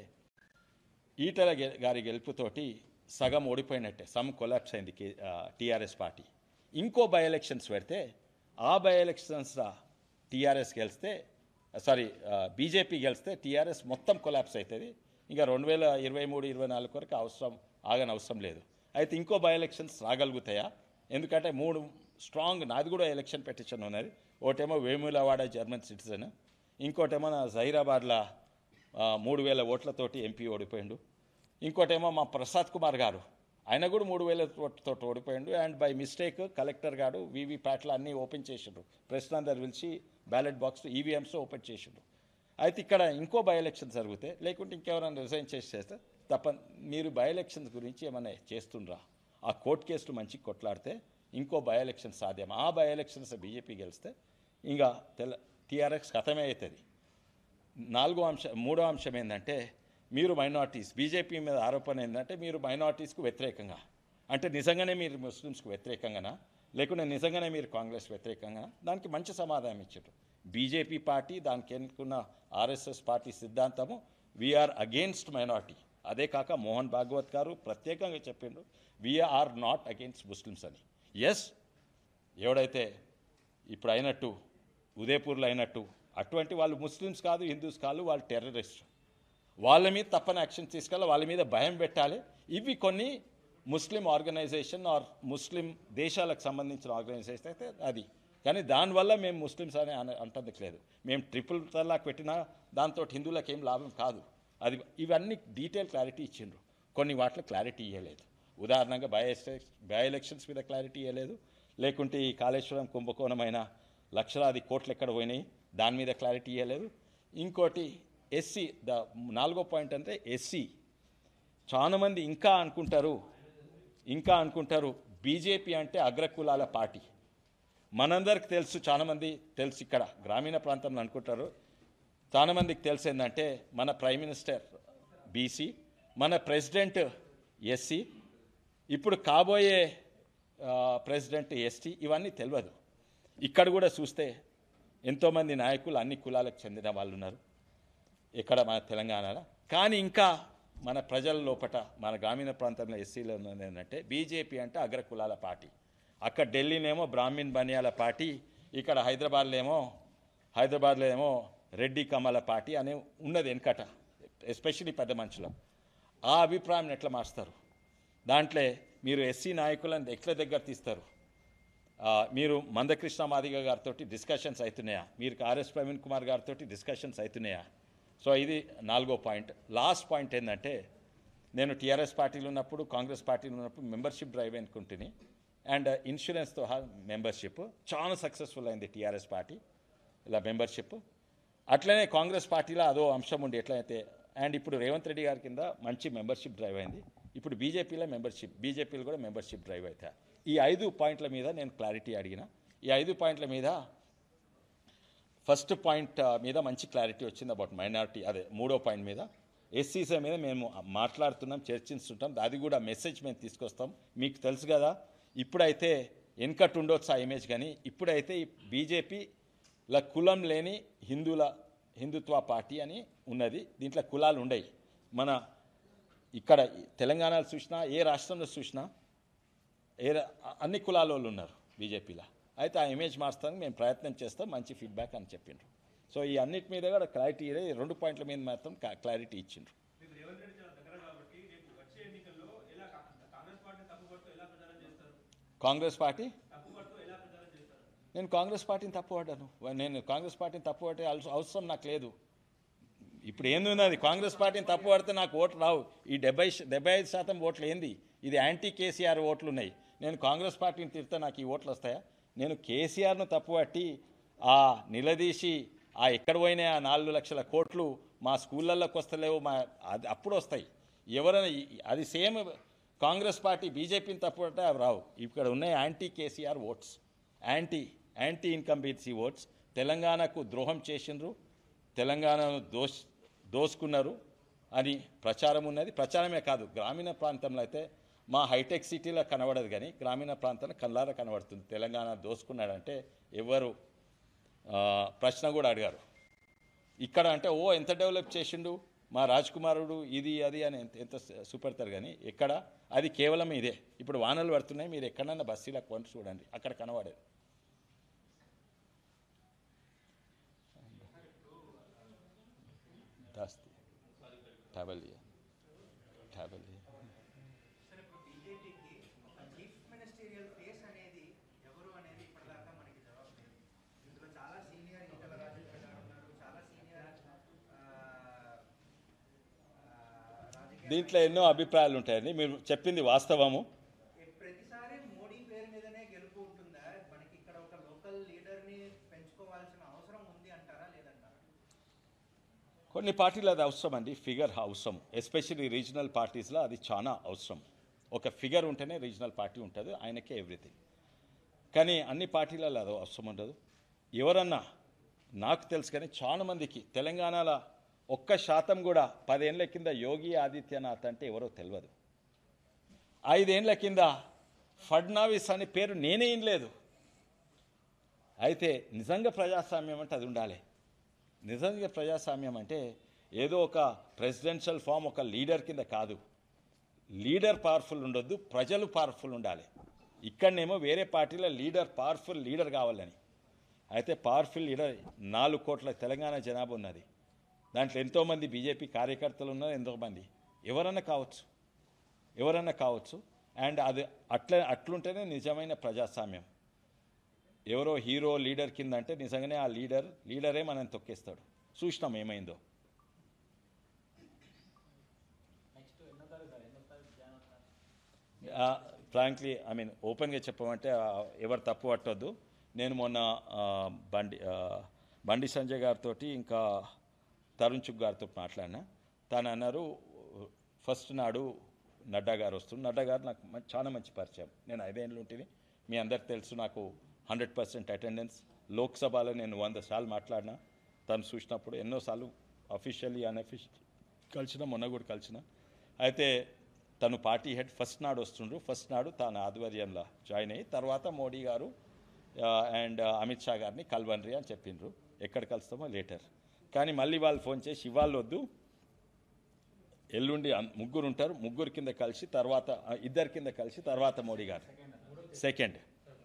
ఈటల గె- గారి గెలుపుతోటి సగం ఓడిపోయినట్టే సమ్ కొలాప్స్ అయింది కే టీఆర్ఎస్ పార్టీ ఇంకో బై ఎలక్షన్స్ పెడితే ఆ బై ఎలక్షన్స్ టీఆర్ఎస్ గెలిస్తే సారీ బీజేపీ గెలిస్తే టీఆర్ఎస్ మొత్తం కొలాప్స్ అవుతుంది ఇంకా రెండు వేల ఇరవై మూడు ఇరవై నాలుగు వరకు అవసరం ఆగని అవసరం లేదు అయితే ఇంకో బై ఎలక్షన్స్ రాగలుగుతాయా ఎందుకంటే మూడు స్ట్రాంగ్ నాది కూడా ఎలక్షన్ పెటిషన్ ఉన్నది ఒకటేమో వేములవాడ జర్మన్ సిటిజన్ ఇంకోటేమో నా జహీరాబాద్లో ఆ, మూడు వేల ఓట్లతోటి ఎంపీ ఓడిపోయిండు ఇంకోటేమో మా ప్రసాద్ కుమార్ గారు ఆయన కూడా మూడు వేల ఓట్లతో ఓడిపోయిండు అండ్ బై మిస్టేక్ కలెక్టర్ గారు వీవీ ప్యాట్లు అన్నీ ఓపెన్ చేసిండ్రు ప్రెస్ అందరు పిలిచి బ్యాలెట్ బాక్స్ ఈవీఎంస్ ఓపెన్ చేసిండ్రు అయితే ఇక్కడ ఇంకో బై ఎలక్షన్ జరిగితే లేకుంటే ఇంకెవరైనా రిజైన్ చేసి చేస్తే తప్ప మీరు బై ఎలక్షన్స్ గురించి ఏమైనా చేస్తుండ్రా ఆ కోర్టు కేసులు మంచి కొట్లాడితే ఇంకో బై ఎలక్షన్ సాధ్యం ఆ బై ఎలక్షన్స్ బీజేపీ గెలిస్తే ఇంకా తెల టీఆర్ఎస్ ఖతమే అవుతుంది నాలుగో అంశం మూడో అంశం ఏంటంటే మీరు మైనార్టీస్ బీజేపీ మీద ఆరోపణ ఏంటంటే మీరు మైనార్టీస్కు వ్యతిరేకంగా అంటే నిజంగానే మీరు ముస్లిమ్స్కు వ్యతిరేకంగానా లేకుంటే నిజంగానే మీరు కాంగ్రెస్ వ్యతిరేకంగా దానికి మంచి సమాధానం ఇచ్చారు బీజేపీ పార్టీ దానికి ఎన్నుకున్న ఆర్ఎస్ఎస్ పార్టీ సిద్ధాంతము వీఆర్ అగేన్స్ట్ మైనార్టీ అదే కాక మోహన్ భాగవత్ గారు ప్రత్యేకంగా చెప్పిండ్రు వీఆర్ నాట్ అగేన్స్ట్ ముస్లిమ్స్ అని ఎస్ ఎవడైతే ఇప్పుడు అయినట్టు ఉదయపూర్లో అయినట్టు అటువంటి వాళ్ళు ముస్లిమ్స్ కాదు హిందూస్ కాదు వాళ్ళు టెర్రరిస్ట్ వాళ్ళ మీద తప్పని యాక్షన్ తీసుకోవాలి వాళ్ళ మీద భయం పెట్టాలి ఇవి కొన్ని ముస్లిం ఆర్గనైజేషన్ ఆర్ ముస్లిం దేశాలకు సంబంధించిన ఆర్గనైజేషన్ అయితే అది కానీ దానివల్ల మేము ముస్లిమ్స్ అని అన- అంటందుకు లేదు మేము ట్రిపుల్ తలాక్ పెట్టినా దాంతో హిందువులకు ఏం లాభం కాదు అది ఇవన్నీ డీటెయిల్ క్లారిటీ ఇచ్చిండ్రు కొన్ని వాటిలో క్లారిటీ ఇవ్వలేదు ఉదాహరణగా బై బై ఎలక్షన్స్ మీద క్లారిటీ ఇవ్వలేదు లేకుంటే ఈ కాళేశ్వరం కుంభకోణమైన లక్షలాది కోట్లు ఎక్కడ పోయినాయి దాని మీద క్లారిటీ ఇవ్వలేదు ఇంకోటి ఎస్సీ ద నాలుగో పాయింట్ అంటే ఎస్సీ చాలామంది ఇంకా అనుకుంటారు ఇంకా అనుకుంటారు బీజేపీ అంటే అగ్రకులాల పార్టీ మనందరికి తెలుసు చాలామంది తెలుసు ఇక్కడ గ్రామీణ ప్రాంతంలో అనుకుంటారు చాలామందికి తెలుసు ఏంటంటే మన ప్రైమ్ మినిస్టర్ బీసీ మన ప్రెసిడెంట్ ఎస్సీ ఇప్పుడు కాబోయే ఆ, ప్రెసిడెంట్ ఎస్టీ ఇవన్నీ తెలియదు ఇక్కడ కూడా చూస్తే ఎంతోమంది నాయకులు అన్ని కులాలకు చెందిన వాళ్ళు ఉన్నారు ఇక్కడ మన తెలంగాణలో కానీ ఇంకా మన ప్రజల లోపట మన గ్రామీణ ప్రాంతంలో ఎస్సీలో ఉన్నది ఏంటంటే బీజేపీ అంటే అగ్రకులాల పార్టీ అక్కడ ఢిల్లీనేమో బ్రాహ్మిన్ బనియాల పార్టీ ఇక్కడ హైదరాబాద్లో ఏమో హైదరాబాద్లో ఏమో రెడ్డి కమల పార్టీ అనే ఉన్నది వెనకట ఎస్పెషలీ పెద్ద మనుషులు ఆ అభిప్రాయం ఎట్లా మార్స్తారు దాంట్లో మీరు ఎస్సీ నాయకులను ఎట్ల దగ్గర తీస్తారు ఆ, మీరు మందకృష్ణ మాదిగ గారితో డిస్కషన్స్ అవుతున్నాయా మీరు ఆర్ఎస్ ప్రవీణ్ కుమార్ గారితో డిస్కషన్స్ అవుతున్నాయా సో ఇది నాలుగో పాయింట్ లాస్ట్ పాయింట్ ఏంటంటే నేను టీఆర్ఎస్ పార్టీలో ఉన్నప్పుడు కాంగ్రెస్ పార్టీలో ఉన్నప్పుడు మెంబర్షిప్ డ్రైవ్ అనుకుంటుని అండ్ ఇన్సూరెన్స్తో మెంబర్షిప్ చాలా సక్సెస్ఫుల్ అయింది టీఆర్ఎస్ పార్టీ ఇలా మెంబర్షిప్ అట్లనే కాంగ్రెస్ పార్టీలో అదో అంశం ఉండి ఎట్లయితే అండ్ ఇప్పుడు రేవంత్ రెడ్డి గారి కింద మంచి మెంబర్షిప్ డ్రైవ్ అయింది ఇప్పుడు బీజేపీలో మెంబర్షిప్ బీజేపీలో కూడా మెంబర్షిప్ డ్రైవ్ అవుతాయి ఈ ఐదు పాయింట్ల మీద నేను క్లారిటీ అడిగిన ఈ ఐదు పాయింట్ల మీద ఫస్ట్ పాయింట్ మీద మంచి క్లారిటీ వచ్చింది అబౌట్ మైనారిటీ అదే మూడో పాయింట్ మీద ఎస్సీసీ మీద మేము మాట్లాడుతున్నాం చర్చిస్తుంటాం అది కూడా మెసేజ్ మేము తీసుకొస్తాం మీకు తెలుసు కదా ఇప్పుడైతే వెనకట్ ఉండొచ్చు ఆ ఇమేజ్ కానీ ఇప్పుడైతే బీజేపీల కులం లేని హిందువుల హిందుత్వ పార్టీ అని ఉన్నది దీంట్లో కులాలు ఉండయి మన ఇక్కడ తెలంగాణలో చూసినా ఏ రాష్ట్రంలో చూసినా ఏ రా- అన్ని కులాల వాళ్ళు ఉన్నారు బీజేపీలో అయితే ఆ ఇమేజ్ మార్చడానికి మేము ప్రయత్నం చేస్తాం మంచి ఫీడ్బ్యాక్ అని చెప్పిండ్రు సో ఈ అన్నిటి మీద కూడా క్లారిటీ ఈ రెండు పాయింట్ల మీద మాత్రం క్లారిటీ ఇచ్చిండ్రు మీకు రేవంత్ రెడ్డి చాలా దగ్గర కాబట్టి రేపు వచ్చే ఎన్నికల్లో ఎలా కా- కాంగ్రెస్ పార్టీ తప్పుపడుతూ ఎలా ప్రచారం చేస్తారు కాంగ్రెస్ పార్టీ తప్పుపడుతూ ఎలా ప్రచారం చేస్తారు నేను కాంగ్రెస్ పార్టీని తప్పుపడ్డాను నేను కాంగ్రెస్ పార్టీని తప్పుపట్టే అవస- అవసరం నాకు లేదు ఇప్పుడు ఏందున్నది కాంగ్రెస్ పార్టీని తప్పు పడితే నాకు ఓట్లు రావు ఈ డెబ్బై శ- డెబ్బై ఐదు శాతం ఓట్లు ఏంది ఇది యాంటీ కేసీఆర్ ఓట్లు ఉన్నాయి నేను కాంగ్రెస్ పార్టీని తిడితే నాకు ఈ ఓట్లు వస్తాయా నేను కేసీఆర్ను తప్పుపట్టి ఆ నిలదీసి ఆ ఎక్కడ పోయినా ఆ నాలుగు లక్షల కోట్లు మా స్కూళ్ళల్లోకి వస్తలేవు మా అది అప్పుడు వస్తాయి ఎవరైనా ఈ- అది సేమ్ కాంగ్రెస్ పార్టీ బీజేపీని తప్పుపడితే అవి రావు ఇక్కడ ఉన్నాయి anti KCR votes anti anti incumbency votes తెలంగాణకు ద్రోహం చేసిండ్రు తెలంగాణను దోష్ దోసుకున్నారు అని ప్రచారం ఉన్నది ప్రచారమే కాదు గ్రామీణ ప్రాంతంలో అయితే మా హైటెక్ సిటీలో కనబడదు కానీ గ్రామీణ ప్రాంతంలో కల్లారా కనబడుతుంది తెలంగాణ దోసుకున్నాడంటే ఎవరు ఆ, ప్రశ్న కూడా అడిగారు ఇక్కడ అంటే ఓ ఎంత డెవలప్ చేసిండు మా రాజ్కుమారుడు ఇది అది అని ఎంత ఎంత చూపెడతారు కానీ ఎక్కడ అది కేవలం ఇదే ఇప్పుడు వానలు పడుతున్నాయి మీరు ఎక్కడన్నా బస్సీలో కొంట చూడండి అక్కడ కనబడేది దాస్తి ట్రావెల్ ట్రావెల్ సరే ఇప్పుడు బీజేపీకి ఒక చీఫ్ మినిస్టీరియల్ ఫేస్ అనేది ఎవరు అనేది ఇప్పటిదాకా మనకి జవాబు లేదు ఇందులో చాలా సీనియర్ ఈటల రాజేంద్ర గారు ఉన్నారు చాలా సీనియర్ రాజకీయ దీంట్లో ఎన్నో అభిప్రాయాలు ఉంటాయండి మీరు చెప్పింది వాస్తవము ప్రతిసారి మోడీ పేరు మీదనే గెలుపు ఉంటుందా మనకి ఇక్కడ ఒక లోకల్ లీడర్ని పెంచుకోవాల్సిన అవసరం ఉంది అంటారా లేదంటారా కొన్ని పార్టీలు అది అవసరం అండి ఫిగర్ అవసరం ఎస్పెషల్లీ రీజనల్ పార్టీస్లో అది చాలా అవసరం ఒక ఫిగర్ ఉంటేనే రీజనల్ పార్టీ ఉంటుంది ఆయనకే ఎవ్రీథింగ్ కానీ అన్ని పార్టీలలో అది అవసరం ఉండదు ఎవరన్నా నాకు తెలుసు కానీ చాలా మందికి తెలంగాణలో ఒక్క శాతం కూడా పదేళ్ల కింద యోగి ఆదిత్యనాథ్ అంటే ఎవరో తెలియదు ఐదేండ్ల కింద ఫడ్నావిస్ అనే పేరు నేనే వినలేదు అయితే నిజంగా ప్రజాస్వామ్యం అంటే అది ఉండాలి నిజంగా ప్రజాస్వామ్యం అంటే ఏదో ఒక ప్రెసిడెన్షియల్ ఫామ్ ఒక లీడర్ కింద కాదు లీడర్ పవర్ఫుల్ ఉండొద్దు ప్రజలు పవర్ఫుల్ ఉండాలి ఇక్కడనేమో వేరే పార్టీలో లీడర్ పవర్ఫుల్ లీడర్ కావాలని అయితే పవర్ఫుల్ లీడర్ నాలుగు కోట్ల తెలంగాణ జనాభా ఉన్నది దాంట్లో ఎంతోమంది బీజేపీ కార్యకర్తలు ఉన్నారు ఎంతోమంది ఎవరన్నా కావచ్చు ఎవరన్నా కావచ్చు అండ్ అది అట్లా అట్లుంటేనే నిజమైన ప్రజాస్వామ్యం ఎవరో హీరో లీడర్ కింద అంటే నిజంగానే ఆ లీడర్ లీడరే మనం తొక్కేస్తాడు చూసినాం ఏమైందో ఫ్రాంక్లీ ఐ మీన్ ఓపెన్గా చెప్పమంటే ఆ, ఎవరు తప్పు పట్టొద్దు నేను మొన్న ఆ, బండి ఆ, బండి సంజయ్ గారితో ఇంకా తరుణ్ చుక్ గారితో మాట్లాడినా తను అన్నారు ఫస్ట్ నాడు నడ్డా గారు వస్తుంది నడ్డా గారు నాకు మం- చాలా మంచి పరిచయం నేను ఐదేళ్ళు ఉంటుంది మీ అందరికి తెలుసు నాకు హండ్రెడ్ పర్సెంట్ అటెండెన్స్ లోక్సభలో నేను వంద సార్లు మాట్లాడినా తను చూసినప్పుడు ఎన్నోసార్లు అఫీషియల్లీ అన్అఫీషియల్ కలిసిన మొన్న కూడా కలిసిన అయితే తను పార్టీ హెడ్ ఫస్ట్ నాడు వస్తుండ్రు ఫస్ట్ నాడు తాను ఆధ్వర్యంలో జాయిన్ అయ్యి తర్వాత మోడీ గారు అండ్ అమిత్ షా గారిని కలవన్రి అని చెప్పిండ్రు ఎక్కడ కలుస్తామో లేటర్ కానీ మళ్ళీ వాళ్ళు ఫోన్ చేసి ఇవాళ వద్దు ఎల్లుండి అన్- ముగ్గురు ఉంటారు ముగ్గురు కింద కలిసి తర్వాత ఆ, ఇద్దరి కింద కలిసి తర్వాత మోడీ గారు సెకండ్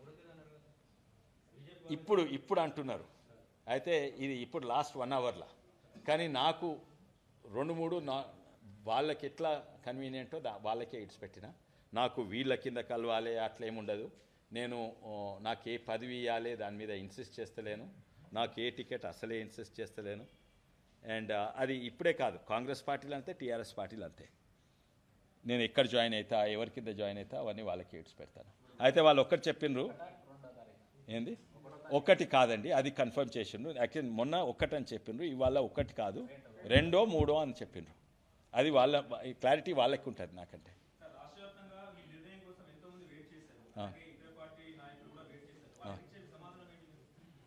ఇప్పుడు ఇప్పుడు అంటున్నారు అయితే ఇది ఇప్పుడు లాస్ట్ వన్ అవర్లో కానీ నాకు రెండు మూడు నా వాళ్ళకి ఎట్లా కన్వీనియంటో దా వాళ్ళకే ఇడ్స్ పెట్టిన నాకు వీళ్ళ కింద కలవాలి అట్లా ఏముండదు నేను ఓ, నాకు ఏ పదవి ఇవ్వాలి దాని మీద ఇన్సిస్ట్ చేస్తలేను నాకు ఏ టికెట్ అసలే ఇన్సిస్ట్ చేస్తలేను అండ్ అది ఇప్పుడే కాదు కాంగ్రెస్ పార్టీలు అంతే టీఆర్ఎస్ పార్టీలు అంతే నేను ఎక్కడ జాయిన్ అవుతా ఎవరి కింద జాయిన్ అవుతా అవన్నీ వాళ్ళకి ఇడ్స్ పెడతాను అయితే వాళ్ళు ఒక్కటి చెప్పిండ్రు ఏంది ఒక్కటి కాదండి అది కన్ఫర్మ్ చేసిండ్రు యాక్చువల్లీ మొన్న ఒక్కటి అని చెప్పిండ్రు ఇవాళ ఒక్కటి కాదు రెండో మూడో అని చెప్పిండ్రు అది వాళ్ళ క్లారిటీ వాళ్ళకి ఉంటుంది నాకంటే సార్ రాష్ట్ర వ్యాప్తంగా ఈ నిర్ణయం కోసం ఎంతో మంది వెయిట్ చేశారు ఆ. అలాగే ఇతర పార్టీ నాయకులు కూడా వెయిట్ చేశారు వాళ్ళకి ఇచ్చే సమాధానం ఏంటి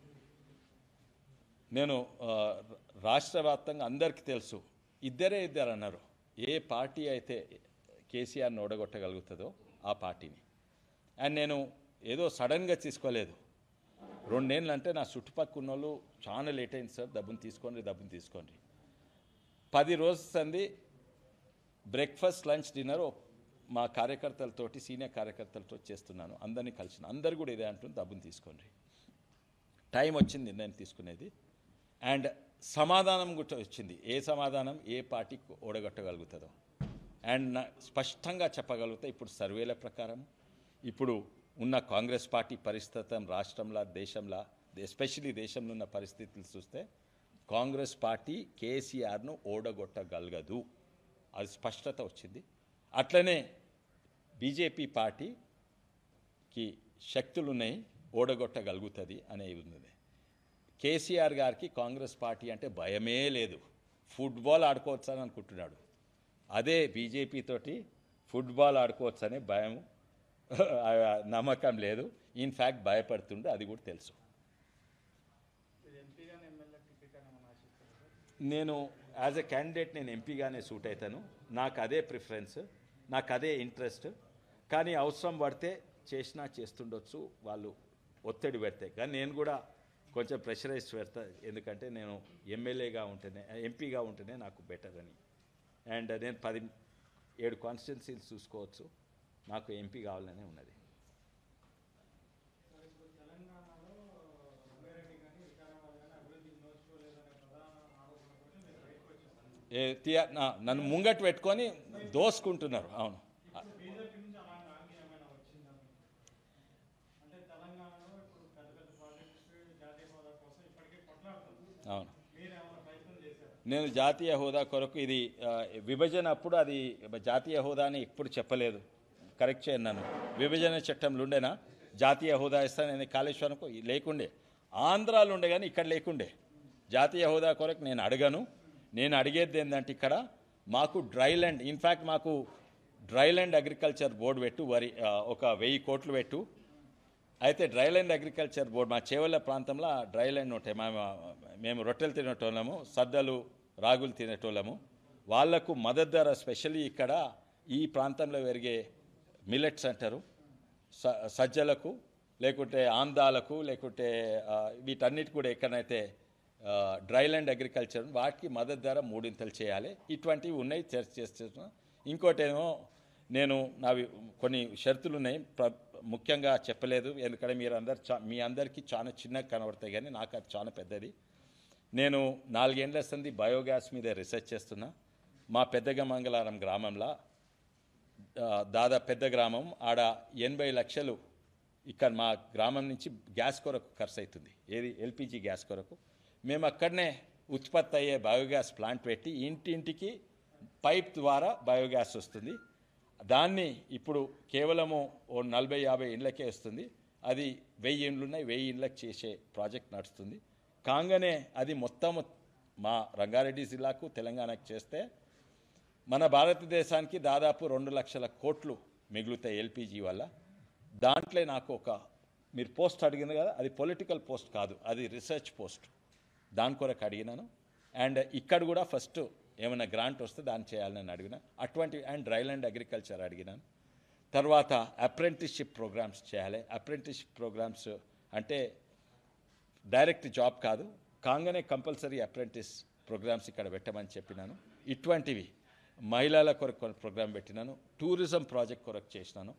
నేను ఆ, రాష్ట్ర వ్యాప్తంగా అందరికీ తెలుసు ఇద్దరే ఇద్దరు అన్నారు ఏ పార్టీ అయితే కేసీఆర్ని ఓడగొట్టగలుగుతుందో ఆ పార్టీని అండ్ నేను ఏదో సడన్గా తీసుకోలేదు రెండేళ్ళు అంటే నా చుట్టుపక్కల ఉన్న వాళ్ళు చాలా లేట్ అయింది సార్ డబ్బుని తీసుకోండి డబ్బుని తీసుకోండి పది రోజులు సంది బ్రేక్ఫాస్ట్ లంచ్ డిన్నర్ మా కార్యకర్తలతోటి సీనియర్ కార్యకర్తలతో చేస్తున్నాను అందరినీ కలిసిన అందరు కూడా ఇదే అంటుంది డబ్బుని తీసుకోండి టైం వచ్చింది నేను తీసుకునేది అండ్ సమాధానం కూడా వచ్చింది ఏ సమాధానం ఏ పార్టీ ఓడగొట్టగలుగుతుందో అండ్ నా స్పష్టంగా చెప్పగలుగుతా ఇప్పుడు సర్వేల ప్రకారం ఇప్పుడు ఉన్న కాంగ్రెస్ పార్టీ పరిస్థితి రాష్ట్రంలో దేశంలో ఎస్పెషలీ దేశంలో ఉన్న పరిస్థితులు చూస్తే కాంగ్రెస్ పార్టీ కేసీఆర్ను ఓడగొట్టగలగదు అది స్పష్టత వచ్చింది అట్లనే బీజేపీ పార్టీకి శక్తులు ఉన్నాయి ఓడగొట్టగలుగుతుంది అనేది ఉంది కేసీఆర్ గారికి కాంగ్రెస్ పార్టీ అంటే భయమే లేదు ఫుట్బాల్ ఆడుకోవచ్చని అనుకుంటున్నాడు అదే బీజేపీ తోటి ఫుట్బాల్ ఆడుకోవచ్చనే భయం నమ్మకం లేదు ఇన్ఫ్యాక్ట్ భయపడుతుండే అది కూడా తెలుసు నేను యాజ్ ఎ క్యాండిడేట్ నేను ఎంపీగానే సూట్ అవుతాను నాకు అదే ప్రిఫరెన్స్ నాకు అదే ఇంట్రెస్ట్ కానీ అవసరం పడితే చేసినా చేస్తుండొచ్చు వాళ్ళు ఒత్తిడి పెడితే కానీ నేను కూడా కొంచెం ప్రెషరైజ్ పెడతా ఎందుకంటే నేను ఎమ్మెల్యేగా ఉంటేనే ఎంపీగా ఉంటేనే నాకు బెటర్ అని అండ్ నేను పది ఏడు కాన్స్టిట్యున్సీలు చూసుకోవచ్చు నాకు ఎంపీ కావాలనే ఉన్నది ఏ తీయ నా- నన్ను ముంగట్ పెట్టుకొని దోసుకుంటున్నారు అవును బీజేపీ నుంచి అలాంటి హామీ ఏమైనా వచ్చిందా అంటే తెలంగాణలో ఇప్పుడు పెద్ద పెద్ద ప్రాజెక్ట్స్ జాతీయ హోదా కోసం ఇప్పటికే కొట్లాడుతుంది అవును మీరు ఏమైనా ప్రయత్నం చేశారు నేను జాతీయ హోదా కొరకు ఇది ఆ, విభజన అప్పుడు అది జాతీయ హోదా అని ఎప్పుడు చెప్పలేదు కరెక్ట్ చేయండి నన్ను విభజన చట్టంలో ఉండేనా జాతీయ హోదా ఇస్తానని కాళేశ్వరంకు లేకుండే ఆంధ్రాలో ఉండే కానీ ఇక్కడ లేకుండే జాతీయ హోదా కొరకు నేను అడగను నేను అడిగేది ఏంటంటే ఇక్కడ మాకు డ్రై ల్యాండ్ ఇన్ఫ్యాక్ట్ మాకు డ్రై ల్యాండ్ అగ్రికల్చర్ బోర్డు పెట్టు వరి ఆ, ఒక వెయ్యి కోట్లు పెట్టు అయితే డ్రై ల్యాండ్ అగ్రికల్చర్ బోర్డు మా చేవల్ల ప్రాంతంలో డ్రై ల్యాండ్ ఉంటాయి మేము మేము రొట్టెలు తినేటోళ్ళము సద్దలు రాగులు తినేటోళ్ళము వాళ్లకు మద్దతు ధర స్పెషల్లీ ఇక్కడ ఈ ప్రాంతంలో పెరిగే మిల్లెట్స్ అంటారు స- సజ్జలకు లేకుంటే ఆందాలకు లేకుంటే ఆ, వీటన్నిటి కూడా ఎక్కడైతే డ్రై ల్యాండ్ అగ్రికల్చర్ వాటికి మద్దతు ధర మూడింతలు చేయాలి ఇటువంటివి ఉన్నాయి చర్చ చేస్తున్నాం ఇంకోటేమో నేను నావి కొన్ని షరతులు ఉన్నాయి ప్ర ముఖ్యంగా చెప్పలేదు ఎందుకంటే మీరు అందరు చా మీ అందరికీ చాలా చిన్నగా కనబడతాయి కానీ నాకు అది చాలా పెద్దది నేను నాలుగేండ్ల సంది బయోగ్యాస్ మీద రీసెర్చ్ చేస్తున్నా మా పెద్దగ మంగళారం గ్రామంలో ఆ, దాదాపు పెద్ద గ్రామం ఆడ ఎనభై లక్షలు ఇక్కడ మా గ్రామం నుంచి గ్యాస్ కొరకు ఖర్చు అవుతుంది ఏది ఎల్పిజి గ్యాస్ కొరకు మేము అక్కడనే ఉత్పత్తి అయ్యే బయోగ్యాస్ ప్లాంట్ పెట్టి ఇంటింటికి పైప్ ద్వారా బయోగ్యాస్ వస్తుంది దాన్ని ఇప్పుడు కేవలము ఓ నలభై యాభై ఇండ్లకే వస్తుంది అది వెయ్యి ఇండ్లు ఉన్నాయి వెయ్యి ఇండ్లకు చేసే ప్రాజెక్ట్ నడుస్తుంది కాగానే అది మొత్తం మా రంగారెడ్డి జిల్లాకు తెలంగాణకు చేస్తే మన భారతదేశానికి దాదాపు రెండు లక్షల కోట్లు మిగులుతాయి ఎల్పిజి వల్ల దాంట్లో నాకు ఒక మీరు పోస్ట్ అడిగింది కదా అది పొలిటికల్ పోస్ట్ కాదు అది రీసెర్చ్ పోస్ట్ దాని కొరకు అడిగినాను అండ్ ఇక్కడ కూడా ఫస్ట్ ఏమైనా గ్రాంట్ వస్తే దాన్ని చేయాలని అడిగిన అటువంటి అండ్ డ్రైలాండ్ అగ్రికల్చర్ అడిగినాను తర్వాత అప్రెంటిస్షిప్ ప్రోగ్రామ్స్ చేయాలి అప్రెంటిస్షిప్ ప్రోగ్రామ్స్ అంటే డైరెక్ట్ జాబ్ కాదు కాగానే కంపల్సరీ అప్రెంటిస్ ప్రోగ్రామ్స్ ఇక్కడ పెట్టమని చెప్పినాను ఇటువంటివి మహిళల కొరకు కొన్ని ప్రోగ్రామ్ పెట్టినాను టూరిజం ప్రాజెక్ట్ కొరకు చేసినాను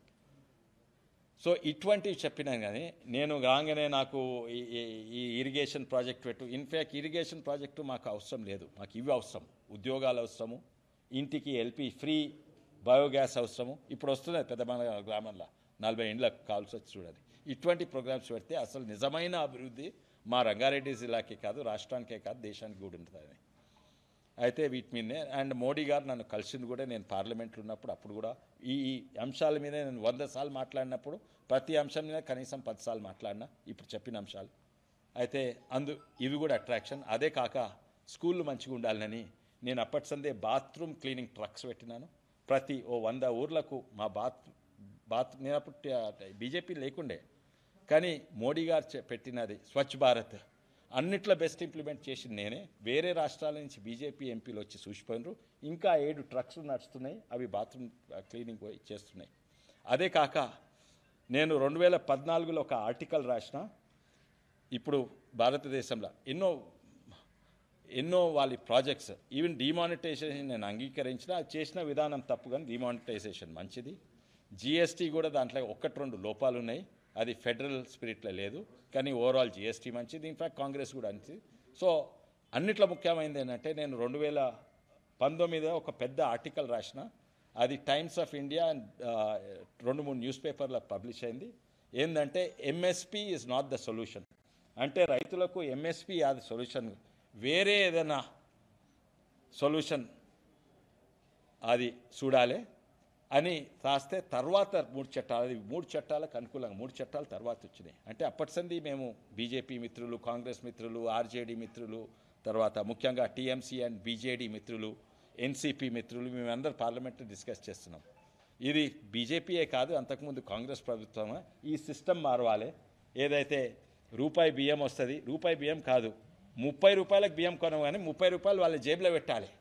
సో ఇటువంటివి చెప్పినాను కానీ నేను రాగానే నాకు ఈ- ఈ- ఈ ఇరిగేషన్ ప్రాజెక్ట్ పెట్టు ఇన్ఫ్యాక్ట్ ఇరిగేషన్ ప్రాజెక్టు మాకు అవసరం లేదు మాకు ఇవి అవసరం ఉద్యోగాలు అవసరము ఇంటికి ఎల్పి ఫ్రీ బయోగ్యాస్ అవసరము ఇప్పుడు వస్తున్నాయి పెద్ద మన గ్రామంలో నలభై ఇండ్లకు కావాల్సి వచ్చి చూడాలి ఇటువంటి ప్రోగ్రామ్స్ పెడితే అసలు నిజమైన అభివృద్ధి మా రంగారెడ్డి జిల్లాకే కాదు రాష్ట్రానికే కాదు దేశానికి కూడా ఉంటుంది అయితే వీటి మీదనే అండ్ మోడీ గారు నన్ను కలిసింది కూడా నేను పార్లమెంట్లో ఉన్నప్పుడు అప్పుడు కూడా ఈ ఈ అంశాల మీద నేను వంద సార్లు మాట్లాడినప్పుడు ప్రతి అంశం మీద కనీసం పది సార్లు మాట్లాడినా ఇప్పుడు చెప్పిన అంశాలు అయితే అందు ఇవి కూడా అట్రాక్షన్ అదే కాక స్కూళ్ళు మంచిగా ఉండాలని నేను అప్పటి సందే బాత్రూమ్ క్లీనింగ్ ట్రక్స్ పెట్టినాను ప్రతి ఓ వంద ఊర్లకు మా బాత్ బాత్ నేను అప్పుడు బీజేపీ లేకుండే కానీ మోడీ గారు చె- పెట్టినది స్వచ్ఛ భారత్ అన్నిట్లో బెస్ట్ ఇంప్లిమెంట్ చేసింది నేనే వేరే రాష్ట్రాల నుంచి బీజేపీ ఎంపీలు వచ్చి చూసిపోయినారు ఇంకా ఏడు ట్రక్స్ నడుస్తున్నాయి అవి బాత్రూమ్ క్లీనింగ్ పోయి చేస్తున్నాయి అదే కాక నేను రెండు వేల పద్నాలుగులో ఒక ఆర్టికల్ రాసిన ఇప్పుడు భారతదేశంలో ఎన్నో ఎన్నో వాళ్ళ ప్రాజెక్ట్స్ ఈవెన్ డిమానిటైజేషన్ నేను అంగీకరించిన అది చేసిన విధానం తప్పు కానీ డిమానిటైజేషన్ మంచిది జిఎస్టీ కూడా దాంట్లో ఒకటి రెండు లోపాలు ఉన్నాయి అది ఫెడరల్ స్పిరిట్లో లేదు కానీ ఓవరాల్ జిఎస్టీ మంచిది ఇన్ఫాక్ట్ కాంగ్రెస్ కూడా మంచిది సో అన్నిట్లో ముఖ్యమైనది ఏంటంటే నేను రెండు వేల పంతొమ్మిదిలో ఒక పెద్ద ఆర్టికల్ రాసిన అది టైమ్స్ ఆఫ్ ఇండియా అండ్ రెండు మూడు న్యూస్ పేపర్లో పబ్లిష్ అయింది ఏంటంటే MSP is not the solution అంటే రైతులకు ఎంఎస్పి అది సొల్యూషన్ వేరే ఏదైనా సొల్యూషన్ అది చూడాలి అని రాస్తే తర్వాత మూడు చట్టాలు అది మూడు చట్టాలకు అనుకూలంగా మూడు చట్టాలు తర్వాత వచ్చినాయి అంటే అప్పటి సంది మేము బీజేపీ మిత్రులు కాంగ్రెస్ మిత్రులు ఆర్జేడీ మిత్రులు తర్వాత ముఖ్యంగా టీఎంసీ అండ్ బీజేడీ మిత్రులు ఎన్సీపీ మిత్రులు మేమందరం పార్లమెంట్లో డిస్కస్ చేస్తున్నాం ఇది బీజేపీయే కాదు అంతకుముందు కాంగ్రెస్ ప్రభుత్వం ఈ సిస్టమ్ మారవాలి ఏదైతే రూపాయి బియ్యం వస్తుంది రూపాయి బియ్యం కాదు ముప్పై రూపాయలకు బియ్యం కొనం కానీ ముప్పై రూపాయలు వాళ్ళ జేబులో పెట్టాలి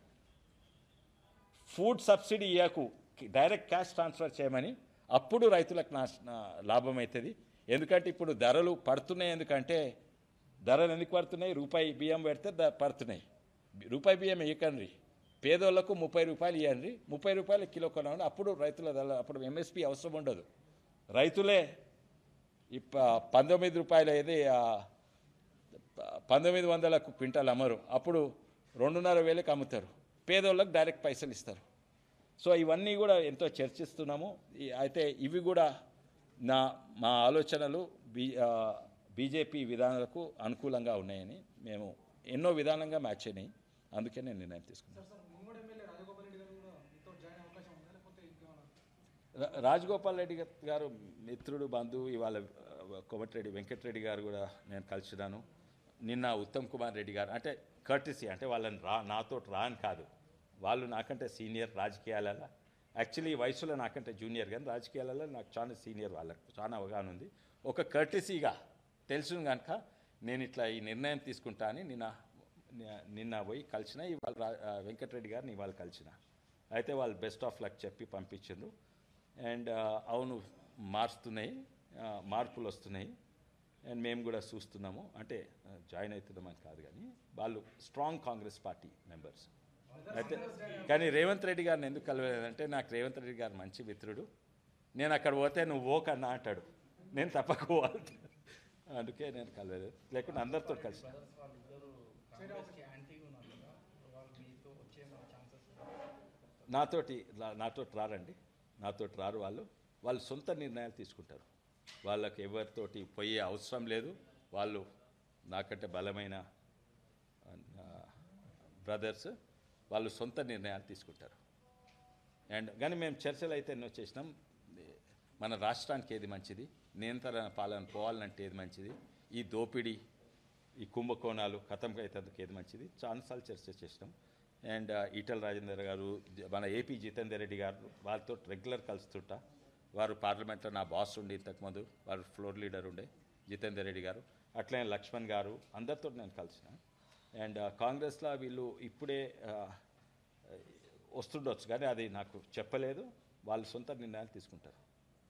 ఫుడ్ సబ్సిడీ ఇయ్యకు డైరెక్ట్ క్యాష్ ట్రాన్స్ఫర్ చేయమని అప్పుడు రైతులకు నా నా- లాభం అవుతుంది ఎందుకంటే ఇప్పుడు ధరలు పడుతున్నాయి ఎందుకంటే ధరలు ఎందుకు పడుతున్నాయి రూపాయి బియ్యం పెడితే ద పడుతున్నాయి రూపాయి బియ్యం ఇవ్వకండి పేదోళ్లకు ముప్పై రూపాయలు ఇవ్వండి ముప్పై రూపాయలు కిలో కొనమని అప్పుడు రైతుల ధర అప్పుడు ఎంఎస్పి అవసరం ఉండదు రైతులే ఈ ప- పంతొమ్మిది రూపాయలు ఏది ఆ, ప- పంతొమ్మిది వందలకు క్వింటాల్ అమ్మరు అప్పుడు రెండున్నర వేలకు అమ్ముతారు పేదోళ్ళకి డైరెక్ట్ పైసలు ఇస్తారు సో ఇవన్నీ కూడా ఎంతో చర్చిస్తున్నాము ఈ- అయితే ఇవి కూడా నా మా ఆలోచనలు బీ ఆ, బీజేపీ విధానాలకు అనుకూలంగా ఉన్నాయని మేము ఎన్నో విధానంగా మ్యాచ్ అయినాయి అందుకే నేను నిర్ణయం తీసుకున్నాను సార్ సార్ ముమ్మడి ఎమ్మెల్యే రాజగోపాల్ రెడ్డి గారు కూడా మీతో జాయిన్ అయ్యే అవకాశం ఉందా లేకపోతే ఇంకేమైనా రా- రాజగోపాల్ రెడ్డి గా- గారు మిత్రుడు బంధువు ఇవాళ ఆ, కోమటిరెడ్డి వెంకటరెడ్డి గారు కూడా నేను కలిసినాను నిన్న ఉత్తమ్ కుమార్ రెడ్డి గారు అంటే కర్టిసీ అంటే వాళ్ళని రా నాతో రా అని కాదు వాళ్ళు నాకంటే సీనియర్ రాజకీయాలలో యాక్చువల్లీ ఈ వయసులో నాకంటే జూనియర్ కానీ రాజకీయాలలో నాకు చాలా సీనియర్ వాళ్ళకు చాలా అవగాహన ఉంది ఒక కర్టిసీగా తెలుసు కనుక నేను ఇట్లా ఈ నిర్ణయం తీసుకుంటా అని నిన్న నిన్న పోయి కలిసిన ఇవాళ రా- ఆ, వెంకటరెడ్డి గారిని ఇవాళ కలిసిన అయితే వాళ్ళు బెస్ట్ ఆఫ్ లక్ చెప్పి పంపించిండ్రు అండ్ అవును మారుస్తున్నాయి ఆ, మార్పులు వస్తున్నాయి అండ్ మేము కూడా చూస్తున్నాము అంటే ఆ, జాయిన్ అవుతున్నామని కాదు కానీ వాళ్ళు స్ట్రాంగ్ కాంగ్రెస్ పార్టీ మెంబర్స్ అయితే కానీ రేవంత్ రెడ్డి గారిని ఎందుకు కలవలేదంటే నాకు రేవంత్ రెడ్డి గారు మంచి మిత్రుడు నేను అక్కడ పోతే నువ్వు ఓకన్నా అంటాడు నేను తప్పక పోవాలి అందుకే నేను కలవలేదు లేకుంటే అందరితో కలిసి బ్రదర్స్ వాళ్ళిద్దరు కాంగ్రెస్కి యాంటీగా ఉన్నారు కదా వాళ్ళు మీతో వచ్చే ఛాన్సెస్ నాతోటి రా- నాతోటి రారండి నాతోటి రారు వాళ్ళు వాళ్ళు సొంత నిర్ణయాలు తీసుకుంటారు వాళ్ళకి ఎవరితోటి పోయే అవసరం లేదు వాళ్ళు నాకంటే బలమైన బ్రదర్స్ వాళ్ళు సొంత నిర్ణయాలు తీసుకుంటారు అండ్ కానీ మేము చర్చలు అయితే ఎన్నో చేసినాం మన రాష్ట్రానికి ఏది మంచిది నియంత్రణ పాలన పోవాలంటే ఏది మంచిది ఈ దోపిడీ ఈ కుంభకోణాలు కథంకి అయితే ఏది మంచిది చాలాసార్లు చర్చ చేసినాం అండ్ ఈటల రాజేందర్ గారు మన ఏపీ జితేందర్ రెడ్డి గారు వాళ్ళతో రెగ్యులర్ కలుస్తుంటా వారు పార్లమెంట్లో నా బాస్ ఉండి ఇంతకుముందు వారు ఫ్లోర్ లీడర్ ఉండే జితేందర్ రెడ్డి గారు అట్లనే లక్ష్మణ్ గారు అందరితో నేను కలిసిన అండ్ కాంగ్రెస్లో వీళ్ళు ఇప్పుడే ఆ, వస్తుండొచ్చు కానీ అది నాకు చెప్పలేదు వాళ్ళు సొంత నిర్ణయాలు తీసుకుంటారు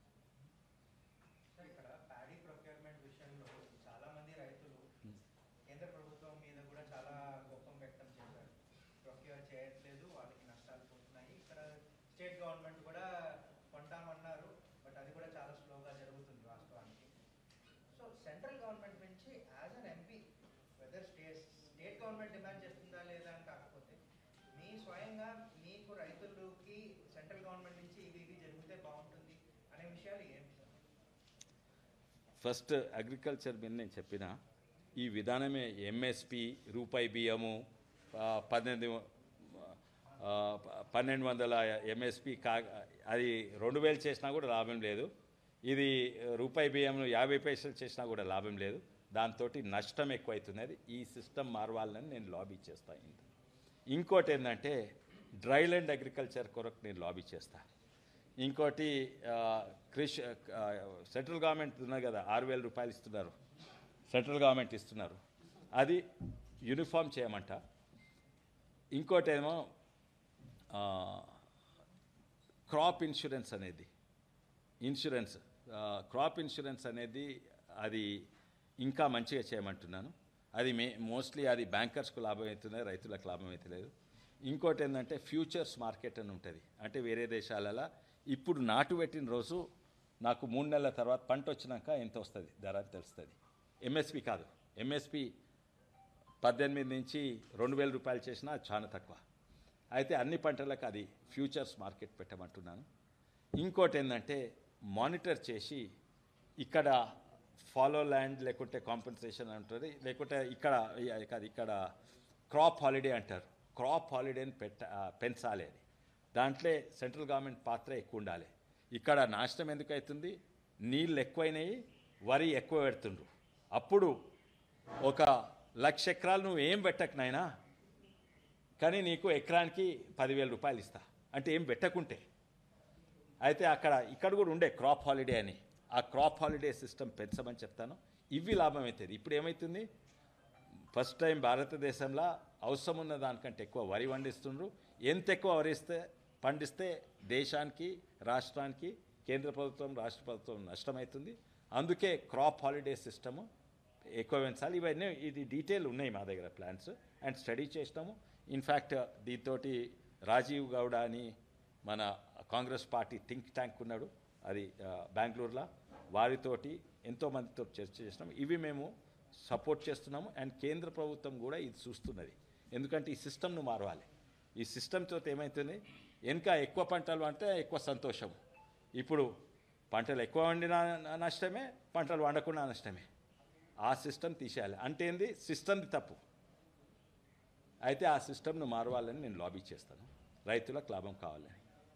సార్ ఇక్కడ ప్యాడీ ప్రొక్యూర్మెంట్ విషయంలో చాలా మంది రైతులు కేంద్ర ప్రభుత్వం మీద కూడా చాలా కోపం వ్యక్తం చేశారు ప్రొక్యూర్ చేయట్లేదు వాళ్ళకి నష్టాలు పోతున్నాయి ఇక్కడ స్టేట్ గవర్నమెంట్ కూడా కొంటామన్నారు బట్ అది కూడా చాలా స్లోగా జరుగుతుంది వాస్తవానికి సో సెంట్రల్ గవర్నమెంట్ నుంచి as an MP whether state state government demand చేస్తుందా లేదా అని కాకపోతే మీ స్వయంగా మీకు రైతులకి సెంట్రల్ గవర్నమెంట్ నుంచి ఇవి ఇవి జరిగితే బాగుంటుంది అనే విషయాలు ఏంటి సార్ ఫస్ట్ అగ్రికల్చర్ మీద నేను చెప్పిన ఈ విధానమే ఎంఎస్పి రూపాయి బియ్యము ఆ, పద్దెనిమిది ఆ, పన్నెండు వందల ఎంఎస్పి కా అది రెండు వేలు చేసినా కూడా లాభం లేదు ఇది రూపాయి బియ్యం యాభై పైసలు చేసినా కూడా లాభం లేదు దాంతో నష్టం ఎక్కువైతున్నది ఈ సిస్టమ్ మారవాలని నేను లాబీ చేస్తాను ఇంకోటి ఏంటంటే డ్రైల్యాండ్ అగ్రికల్చర్ కొరకు నేను లాబీ చేస్తాను ఇంకోటి ఆ, కృషి ఆ, సెంట్రల్ గవర్నమెంట్ ఉన్నది కదా ఆరు వేల రూపాయలు ఇస్తున్నారు సెంట్రల్ గవర్నమెంట్ ఇస్తున్నారు అది యూనిఫామ్ చేయమంట ఇంకోటి ఏమో ఆ, క్రాప్ ఇన్సూరెన్స్ అనేది ఇన్సూరెన్స్ ఆ, క్రాప్ ఇన్సూరెన్స్ అనేది అది ఇంకా మంచిగా చేయమంటున్నాను అది మే మోస్ట్లీ అది బ్యాంకర్స్కు లాభం అవుతుంది రైతులకు లాభం అవుతలేదు ఇంకోటి ఏంటంటే ఫ్యూచర్స్ మార్కెట్ అని ఉంటుంది అంటే వేరే దేశాలలో ఇప్పుడు నాటు పెట్టిన రోజు నాకు మూడు నెలల తర్వాత పంట వచ్చినాక ఎంత వస్తుంది ధర అని తెలుస్తుంది ఎంఎస్పి కాదు ఎంఎస్పి పద్దెనిమిది నుంచి రెండు వేల రూపాయలు చేసినా అది చాలా తక్కువ అయితే అన్ని పంటలకు అది ఫ్యూచర్స్ మార్కెట్ పెట్టమంటున్నాను ఇంకోటి ఏంటంటే మానిటర్ చేసి ఇక్కడ ఫాలో ల్యాండ్ లేకుంటే కాంపెన్సేషన్ అంటుంది లేకుంటే ఇక్కడ ఇ- కాదు ఇక్కడ క్రాప్ హాలిడే అంటారు క్రాప్ హాలిడేని పెట్ట ఆ, పెంచాలి అది దాంట్లో సెంట్రల్ గవర్నమెంట్ పాత్ర ఎక్కువ ఉండాలి ఇక్కడ నాశనం ఎందుకు అవుతుంది నీళ్ళు ఎక్కువైనాయి వరి ఎక్కువ పెడుతుండ్రు అప్పుడు ఒక లక్ష ఎకరాలు నువ్వు ఏం పెట్టకనైనా కానీ నీకు ఎకరానికి పదివేల రూపాయలు ఇస్తా అంటే ఏం పెట్టకుంటే అయితే అక్కడ ఇక్కడ కూడా ఉండే క్రాప్ హాలిడే అని ఆ క్రాప్ హాలిడే సిస్టమ్ పెంచమని చెప్తాను ఇవి లాభం అవుతుంది ఇప్పుడు ఏమవుతుంది ఫస్ట్ టైం భారతదేశంలో అవసరం ఉన్న దానికంటే ఎక్కువ వరి పండిస్తుండ్రు ఎంత ఎక్కువ వరిస్తే పండిస్తే దేశానికి రాష్ట్రానికి కేంద్ర ప్రభుత్వం రాష్ట్ర ప్రభుత్వం నష్టమవుతుంది అందుకే క్రాప్ హాలిడే సిస్టము ఎక్కువ పెంచాలి ఇవన్నీ ఇది డీటెయిల్ ఉన్నాయి మా దగ్గర ప్లాన్స్ అండ్ స్టడీ చేసినాము ఇన్ఫ్యాక్ట్ దీంతో రాజీవ్ గౌడ అని మన కాంగ్రెస్ పార్టీ థింక్ ట్యాంక్ ఉన్నాడు అది ఆ, బెంగళూరులో వారితోటి ఎంతోమందితో చర్చ చేసినాము ఇవి మేము సపోర్ట్ చేస్తున్నాము అండ్ కేంద్ర ప్రభుత్వం కూడా ఇది చూస్తున్నది ఎందుకంటే ఈ సిస్టమ్ను మారవాలి ఈ సిస్టమ్తో ఏమవుతుంది ఇంకా ఎక్కువ పంటలు అంటే ఎక్కువ సంతోషం ఇప్పుడు పంటలు ఎక్కువ వండినా నష్టమే పంటలు వండకుండా నష్టమే ఆ సిస్టమ్ తీసేయాలి అంటే ఏంది సిస్టమ్ది తప్పు అయితే ఆ సిస్టమ్ను మారవాలని నేను లాబీ చేస్తాను రైతులకు లాభం కావాలని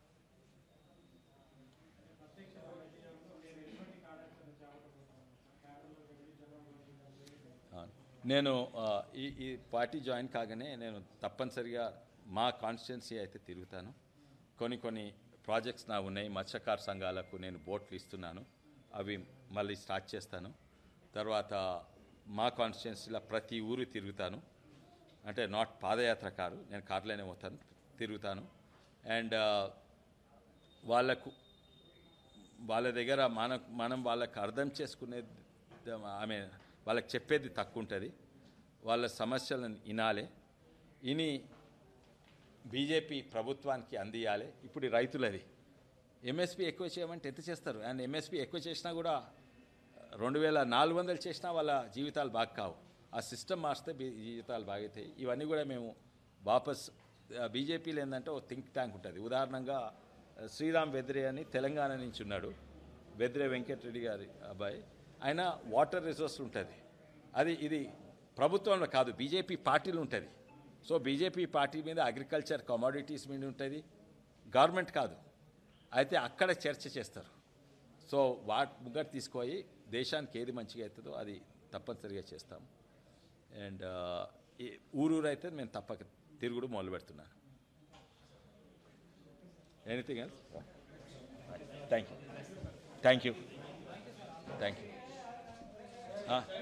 అధ్యక్ష రాజకీయాల్లో మీరు ఎటువంటి కార్యాచరణ చేపట్టబోతున్నారు కేంద్రంలో జరిగి జనం అవును. నేను ఆ, ఈ ఈ పార్టీ జాయిన్ కాగానే నేను తప్పనిసరిగా మా కాన్స్టిట్యున్సీ అయితే తిరుగుతాను కొన్ని కొన్ని ప్రాజెక్ట్స్ నా ఉన్నాయి మత్స్యకార సంఘాలకు నేను బోట్లు ఇస్తున్నాను అవి మళ్ళీ స్టార్ట్ చేస్తాను తర్వాత మా కాన్స్టిట్యున్సీలో ప్రతి ఊరు తిరుగుతాను అంటే నాట్ పాదయాత్ర కారు నేను కార్లోనే పోతాను తిరుగుతాను అండ్ వాళ్ళకు వాళ్ళ దగ్గర మన మనం వాళ్ళకి అర్థం చేసుకునేది ఆమె వాళ్ళకి చెప్పేది తక్కువ ఉంటుంది వాళ్ళ సమస్యలను వినాలి విని బీజేపీ ప్రభుత్వానికి అందియాలి ఇప్పుడు ఈ రైతులది ఎంఎస్పీ ఎక్కువ చేయమంటే ఎంత చేస్తారు అండ్ ఎంఎస్పీ ఎక్కువ చేసినా కూడా రెండు వేల నాలుగు వందలు చేసినా వాళ్ళ జీవితాలు బాగా కావు ఆ సిస్టమ్ మార్చితే బీ- జీవితాలు బాగవుతాయి ఇవన్నీ కూడా మేము వాపస్ బీజేపీలో ఏంటంటే ఒక థింక్ ట్యాంక్ ఉంటుంది ఉదాహరణంగా ఆ, శ్రీరామ్ వెద్రే అని తెలంగాణ నుంచి ఉన్నాడు వెద్రే వెంకటరెడ్డి గారి అబ్బాయి ఆయన వాటర్ రిసోర్స్ ఉంటుంది అది ఇది ప్రభుత్వంలో కాదు బీజేపీ పార్టీలు ఉంటుంది సో బీజేపీ పార్టీ మీద అగ్రికల్చర్ కమాడిటీస్ మీద ఉంటుంది గవర్నమెంట్ కాదు అయితే అక్కడ చర్చ చేస్తారు సో వాటి ముగ్గర తీసుకుపోయి దేశానికి ఏది మంచిగా అవుతుందో అది తప్పనిసరిగా చేస్తాం అండ్ ఊరూరు అయితే మేము తప్పక తిరుగుడు మొదలు పెడుతున్నాను anything else thank you thank you thank you